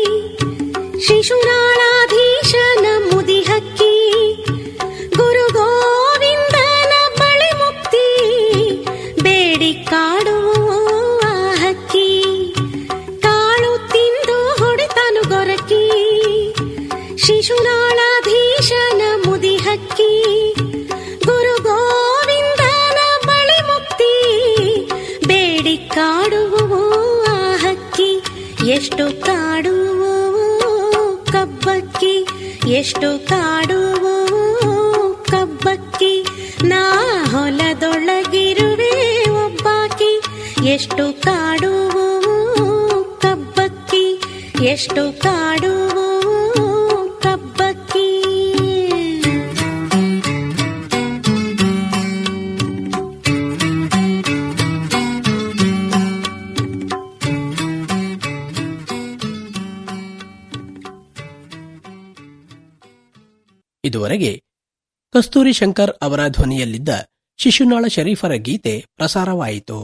ಶಿಶುನಾಳಾಧೀಶನ ಮುದಿ ಹಕ್ಕಿ ಗುರು ಗೋವಿಂದನ ಬಳಿ ಮುಕ್ತಿ ಬೇಡಿ ಕಾಡುವ ಹಕ್ಕಿ ಕಾಳು ತಿಂದು ಹೊಡೆತಾನು ಗೊರಕಿ ಶಿಶುನಾಳಾಧೀಶನ ಮುದಿ ಹಕ್ಕಿ ಗುರು ಗೋವಿಂದನ ಬಳಿ ಮುಕ್ತಿ ಬೇಡಿ ಕಾಡುವು ಆ ಹಕ್ಕಿ ಎಷ್ಟು ಕಾಡುವು ಕಬ್ಬಕ್ಕಿ ಎಷ್ಟು ಕಾಡುವು ಕಬ್ಬಕ್ಕಿ ನಾ ಹೊಲದೊಳಗಿರುವೆ ಒಬ್ಬಾಕಿ ಎಷ್ಟು ಕಾಡುವು ಕಬ್ಬಕ್ಕಿ ಎಷ್ಟು ಕಾಡುವು ಕಬ್ಬಕ್ಕಿ ಇದುವರೆಗೆ ಕಸ್ತೂರಿ ಶಂಕರ್ ಅವರ ಧ್ವನಿಯಲ್ಲಿದ್ದ ಶಿಶುನಾಳ ಶರೀಫರ ಗೀತೆ ಪ್ರಸಾರವಾಯಿತು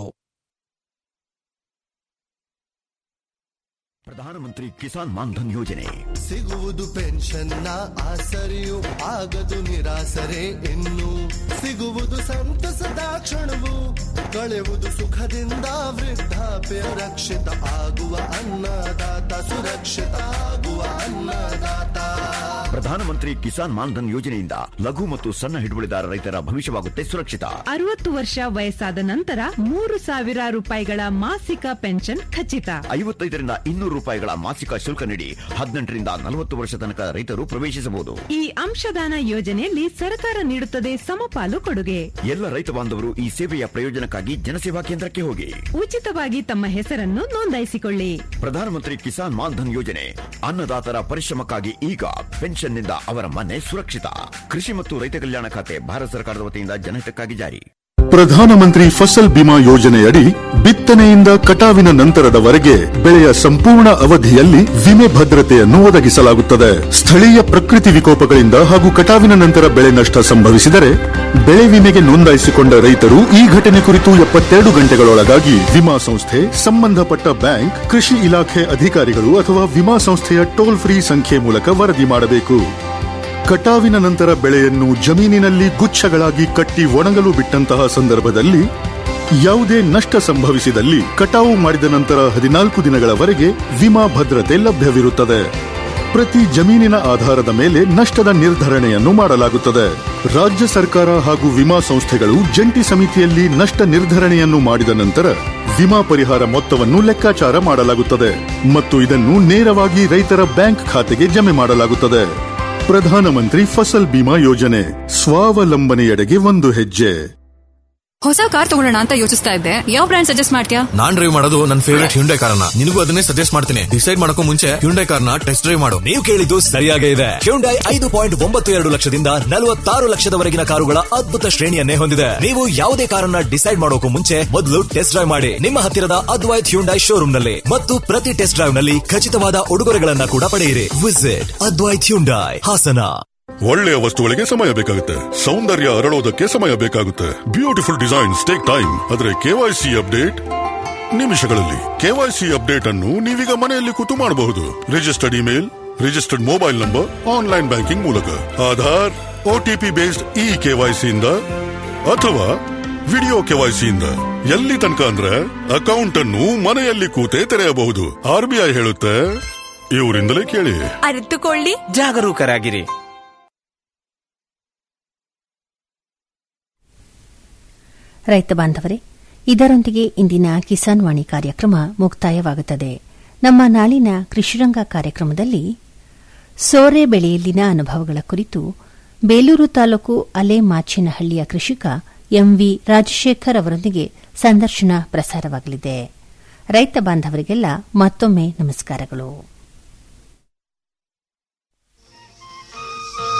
ಪ್ರಧಾನಮಂತ್ರಿ ಕಿಸಾನ್ ಮಾನ್ಧನ್ ಯೋಜನೆ ಸಿಗುವುದು ಪೆನ್ಷನ್ನ ಆಸರೆಯು ಆಗದು ನಿರಾಸರೆ ಇನ್ನು ಸಿಗುವುದು ಸಂತಸದ ಕ್ಷಣವು ಕಳೆಯುವುದು ಸುಖದಿಂದ ವೃದ್ಧಾಪ್ಯ ರಕ್ಷಿತ ಆಗುವ ಅನ್ನದಾತ ಸುರಕ್ಷಿತ ಆಗುವ ಅನ್ನದಾತ ಪ್ರಧಾನಮಂತ್ರಿ ಕಿಸಾನ್ ಮಾನ್ಧನ್ ಯೋಜನೆಯಿಂದ ಲಘು ಮತ್ತು ಸಣ್ಣ ಹಿಡುವಳಿದಾರ ರೈತರ ಭವಿಷ್ಯವಾಗುತ್ತೆ ಸುರಕ್ಷಿತ ಅರವತ್ತು ವರ್ಷ ವಯಸ್ಸಾದ ನಂತರ ಮೂರು ಸಾವಿರ ರೂಪಾಯಿಗಳ ಮಾಸಿಕ ಪೆನ್ಷನ್ ಖಚಿತ ಐವತ್ತೈದರಿಂದ ಇನ್ನೂರು ರೂಪಾಯಿಗಳ ಮಾಸಿಕ ಶುಲ್ಕ ನೀಡಿ ಹದಿನೆಂಟರಿಂದ ನಲವತ್ತು ವರ್ಷ ತನಕ ರೈತರು ಪ್ರವೇಶಿಸಬಹುದು ಈ ಅಂಶದಾನ ಯೋಜನೆಯಲ್ಲಿ ಸರ್ಕಾರ ನೀಡುತ್ತದೆ ಸಮಪಾಲು ಕೊಡುಗೆ ಎಲ್ಲ ರೈತ ಬಾಂಧವರು ಈ ಸೇವೆಯ ಪ್ರಯೋಜನಕ್ಕಾಗಿ ಜನಸೇವಾ ಕೇಂದ್ರಕ್ಕೆ ಹೋಗಿ ಉಚಿತವಾಗಿ ತಮ್ಮ ಹೆಸರನ್ನು ನೋಂದಾಯಿಸಿಕೊಳ್ಳಿ ಪ್ರಧಾನಮಂತ್ರಿ ಕಿಸಾನ್ ಮಾನ್ಧನ್ ಯೋಜನೆ ಅನ್ನದಾತರ ಪರಿಶ್ರಮಕ್ಕಾಗಿ ಈಗ ಪೆನ್ಷನ್ನಿಂದ ಅವರ ಮನೆ ಸುರಕ್ಷಿತ ಕೃಷಿ ಮತ್ತು ರೈತ ಕಲ್ಯಾಣ ಖಾತೆ ಭಾರತ ಸರ್ಕಾರದ ವತಿಯಿಂದ ಜನಹಿತಕ್ಕಾಗಿ ಜಾರಿ ಪ್ರಧಾನಮಂತ್ರಿ ಫಸಲ್ ಬಿಮಾ ಯೋಜನೆಯಡಿ ಬಿತ್ತನೆಯಿಂದ ಕಟಾವಿನ ನಂತರದವರೆಗೆ ಬೆಳೆಯ ಸಂಪೂರ್ಣ ಅವಧಿಯಲ್ಲಿ ವಿಮೆ ಭದ್ರತೆಯನ್ನು ಒದಗಿಸಲಾಗುತ್ತದೆ ಸ್ಥಳೀಯ ಪ್ರಕೃತಿ ವಿಕೋಪಗಳಿಂದ ಹಾಗೂ ಕಟಾವಿನ ನಂತರ ಬೆಳೆ ನಷ್ಟ ಸಂಭವಿಸಿದರೆ ಬೆಳೆ ವಿಮೆಗೆ ನೋಂದಾಯಿಸಿಕೊಂಡ ರೈತರು ಈ ಘಟನೆ ಕುರಿತು ಎಪ್ಪತ್ತೆರಡು ಗಂಟೆಗಳೊಳಗಾಗಿ ವಿಮಾ ಸಂಸ್ಥೆ ಸಂಬಂಧಪಟ್ಟ ಬ್ಯಾಂಕ್ ಕೃಷಿ ಇಲಾಖೆ ಅಧಿಕಾರಿಗಳು ಅಥವಾ ವಿಮಾ ಸಂಸ್ಥೆಯ ಟೋಲ್ ಫ್ರೀ ಸಂಖ್ಯೆ ಮೂಲಕ ವರದಿ ಮಾಡಬೇಕು ಕಟಾವಿನ ನಂತರ ಬೆಳೆಯನ್ನು ಜಮೀನಿನಲ್ಲಿ ಗುಚ್ಛಗಳಾಗಿ ಕಟ್ಟಿ ಒಣಗಲು ಬಿಟ್ಟಂತಹ ಸಂದರ್ಭದಲ್ಲಿ ಯಾವುದೇ ನಷ್ಟ ಸಂಭವಿಸಿದಲ್ಲಿ ಕಟಾವು ಮಾಡಿದ ನಂತರ ಹದಿನಾಲ್ಕು ದಿನಗಳವರೆಗೆ ವಿಮಾ ಭದ್ರತೆ ಲಭ್ಯವಿರುತ್ತದೆ ಪ್ರತಿ ಜಮೀನಿನ ಆಧಾರದ ಮೇಲೆ ನಷ್ಟದ ನಿರ್ಧರಣೆಯನ್ನು ಮಾಡಲಾಗುತ್ತದೆ ರಾಜ್ಯ ಸರ್ಕಾರ ಹಾಗೂ ವಿಮಾ ಸಂಸ್ಥೆಗಳು ಜಂಟಿ ಸಮಿತಿಯಲ್ಲಿ ನಷ್ಟ ನಿರ್ಧರಣೆಯನ್ನು ಮಾಡಿದ ನಂತರ ವಿಮಾ ಪರಿಹಾರ ಮೊತ್ತವನ್ನು ಲೆಕ್ಕಾಚಾರ ಮಾಡಲಾಗುತ್ತದೆ ಮತ್ತು ಇದನ್ನು ನೇರವಾಗಿ ರೈತರ ಬ್ಯಾಂಕ್ ಖಾತೆಗೆ ಜಮೆ ಮಾಡಲಾಗುತ್ತದೆ ಪ್ರಧಾನಮಂತ್ರಿ ಫಸಲ್ ಬಿಮಾ ಯೋಜನೆ ಸ್ವಾವಲಂಬನೆಯೆಡೆಗೆ ಒಂದು ಹೆಜ್ಜೆ ಹೊಸ ಕಾರ್ ತಗೊಳ್ಳೋಣ ಅಂತ ಯೋಚಿಸ್ತಾ ಇದ್ದೆ ಯಾವ ಬ್ರ್ಯಾಂಡ್ ಸಜೆಸ್ಟ್ ಮಾಡ್ತೀಯಾ ನಾನ್ ಡ್ರೈವ್ ಮಾಡೋದು ನನ್ನ ಫೇವರೇಟ್ ಹ್ಯುಂಡೈ ಕಾರ್ನ ನಿನಗೂ ಅದನ್ನೇ ಸಜೆಸ್ಟ್ ಮಾಡ್ತೀನಿ ಡಿಸೈಡ್ ಮಾಡಕ್ಕೂ ಮುಂಚೆ ಹ್ಯುಂಡೈ ಕಾರ್ನ ಟೆಸ್ಟ್ ಡ್ರೈವ್ ಮಾಡು ನೀವು ಕೇಳಿದ್ದು ಸರಿಯಾಗೇ ಇದೆ ಹ್ಯುಂಡೈ ಐದು ಪಾಯಿಂಟ್ ಒಂಬತ್ತು ಎರಡು ಲಕ್ಷದಿಂದ ನಲವತ್ತಾರು ಲಕ್ಷದವರೆಗಿನ ಕಾರುಗಳ ಅದ್ಭುತ ಶ್ರೇಣಿಯನ್ನೇ ಹೊಂದಿದೆ ನೀವು ಯಾವುದೇ ಕಾರನ್ನ ಡಿಸೈಡ್ ಮಾಡೋಕು ಮುಂಚೆ ಮೊದಲು ಟೆಸ್ಟ್ ಡ್ರೈವ್ ಮಾಡಿ ನಿಮ್ಮ ಹತ್ತಿರದ ಅದ್ವೈತ್ ಹ್ಯುಂಡೈ ಶೋರೂಮ್ ನಲ್ಲಿ ಮತ್ತು ಪ್ರತಿ ಟೆಸ್ಟ್ ಡ್ರೈವ್ ನಲ್ಲಿ ಖಚಿತವಾದ ಉಡುಗೊರೆಗಳನ್ನ ಕೂಡ ಪಡೆಯಿರಿ ವಿಸಿಟ್ ಅದ್ವೈತ್ ಹ್ಯುಂಡೈ ಹಾಸನ ಒಳ್ಳೆಯ ವಸ್ತುಗಳಿಗೆ ಸಮಯ ಬೇಕಾಗುತ್ತೆ ಸೌಂದರ್ಯ ಅರಳೋದಕ್ಕೆ ಸಮಯ ಬೇಕಾಗುತ್ತೆ ಬ್ಯೂಟಿಫುಲ್ ಡಿಸೈನ್ಸ್ ಟೇಕ್ ಟೈಮ್ ಆದ್ರೆ ಕೆವೈಸಿ ಅಪ್ಡೇಟ್ ನಿಮಿಷಗಳಲ್ಲಿ ಕೆವೈಸಿ ಅಪ್ಡೇಟ್ ಅನ್ನು ನೀವೀಗ ಮನೆಯಲ್ಲಿ ಕೂತು ಮಾಡಬಹುದು registered email registered mobile number online banking ಮೂಲಕ ಆಧಾರ್ ಒಟಿಪಿ ಬೇಸ್ಡ್ ಇ ಕೆವೈಸಿಯಿಂದ ಅಥವಾ ವಿಡಿಯೋ ಕೆವೈಸಿಯಿಂದ ಎಲ್ಲಿ ತನಕ ಅಂದ್ರೆ ಅಕೌಂಟ್ ಅನ್ನು ಮನೆಯಲ್ಲಿ ಕೂತೇ ತೆರೆಯಬಹುದು ಆರ್ಬಿಐ ಹೇಳುತ್ತೆ ಇವರಿಂದಲೇ ಕೇಳಿ ಅರಿತುಕೊಳ್ಳಿ ಜಾಗರೂಕರಾಗಿರಿ ರೈತ ಬಾಂಧವರೇ ಇದರೊಂದಿಗೆ ಇಂದಿನ ಕಿಸಾನ್ ವಾಣಿ ಕಾರ್ಯಕ್ರಮ ಮುಕ್ತಾಯವಾಗುತ್ತದೆ ನಮ್ಮ ನಾಳಿನ ಕೃಷಿರಂಗ ಕಾರ್ಯಕ್ರಮದಲ್ಲಿ ಸೋರೆ ಬೆಳೆಯಲ್ಲಿನ ಅನುಭವಗಳ ಕುರಿತು ಬೇಲೂರು ತಾಲೂಕು ಅಲೆ ಮಾಚಿನಹಳ್ಳಿಯ ಕೃಷಿಕ ಎಂವಿ ರಾಜಶೇಖರ್ ಅವರೊಂದಿಗೆ ಸಂದರ್ಶನ ಪ್ರಸಾರವಾಗಲಿದೆ ರೈತ ಬಾಂಧವರಿಗೆಲ್ಲ ಮತ್ತೊಮ್ಮೆ ನಮಸ್ಕಾರಗಳು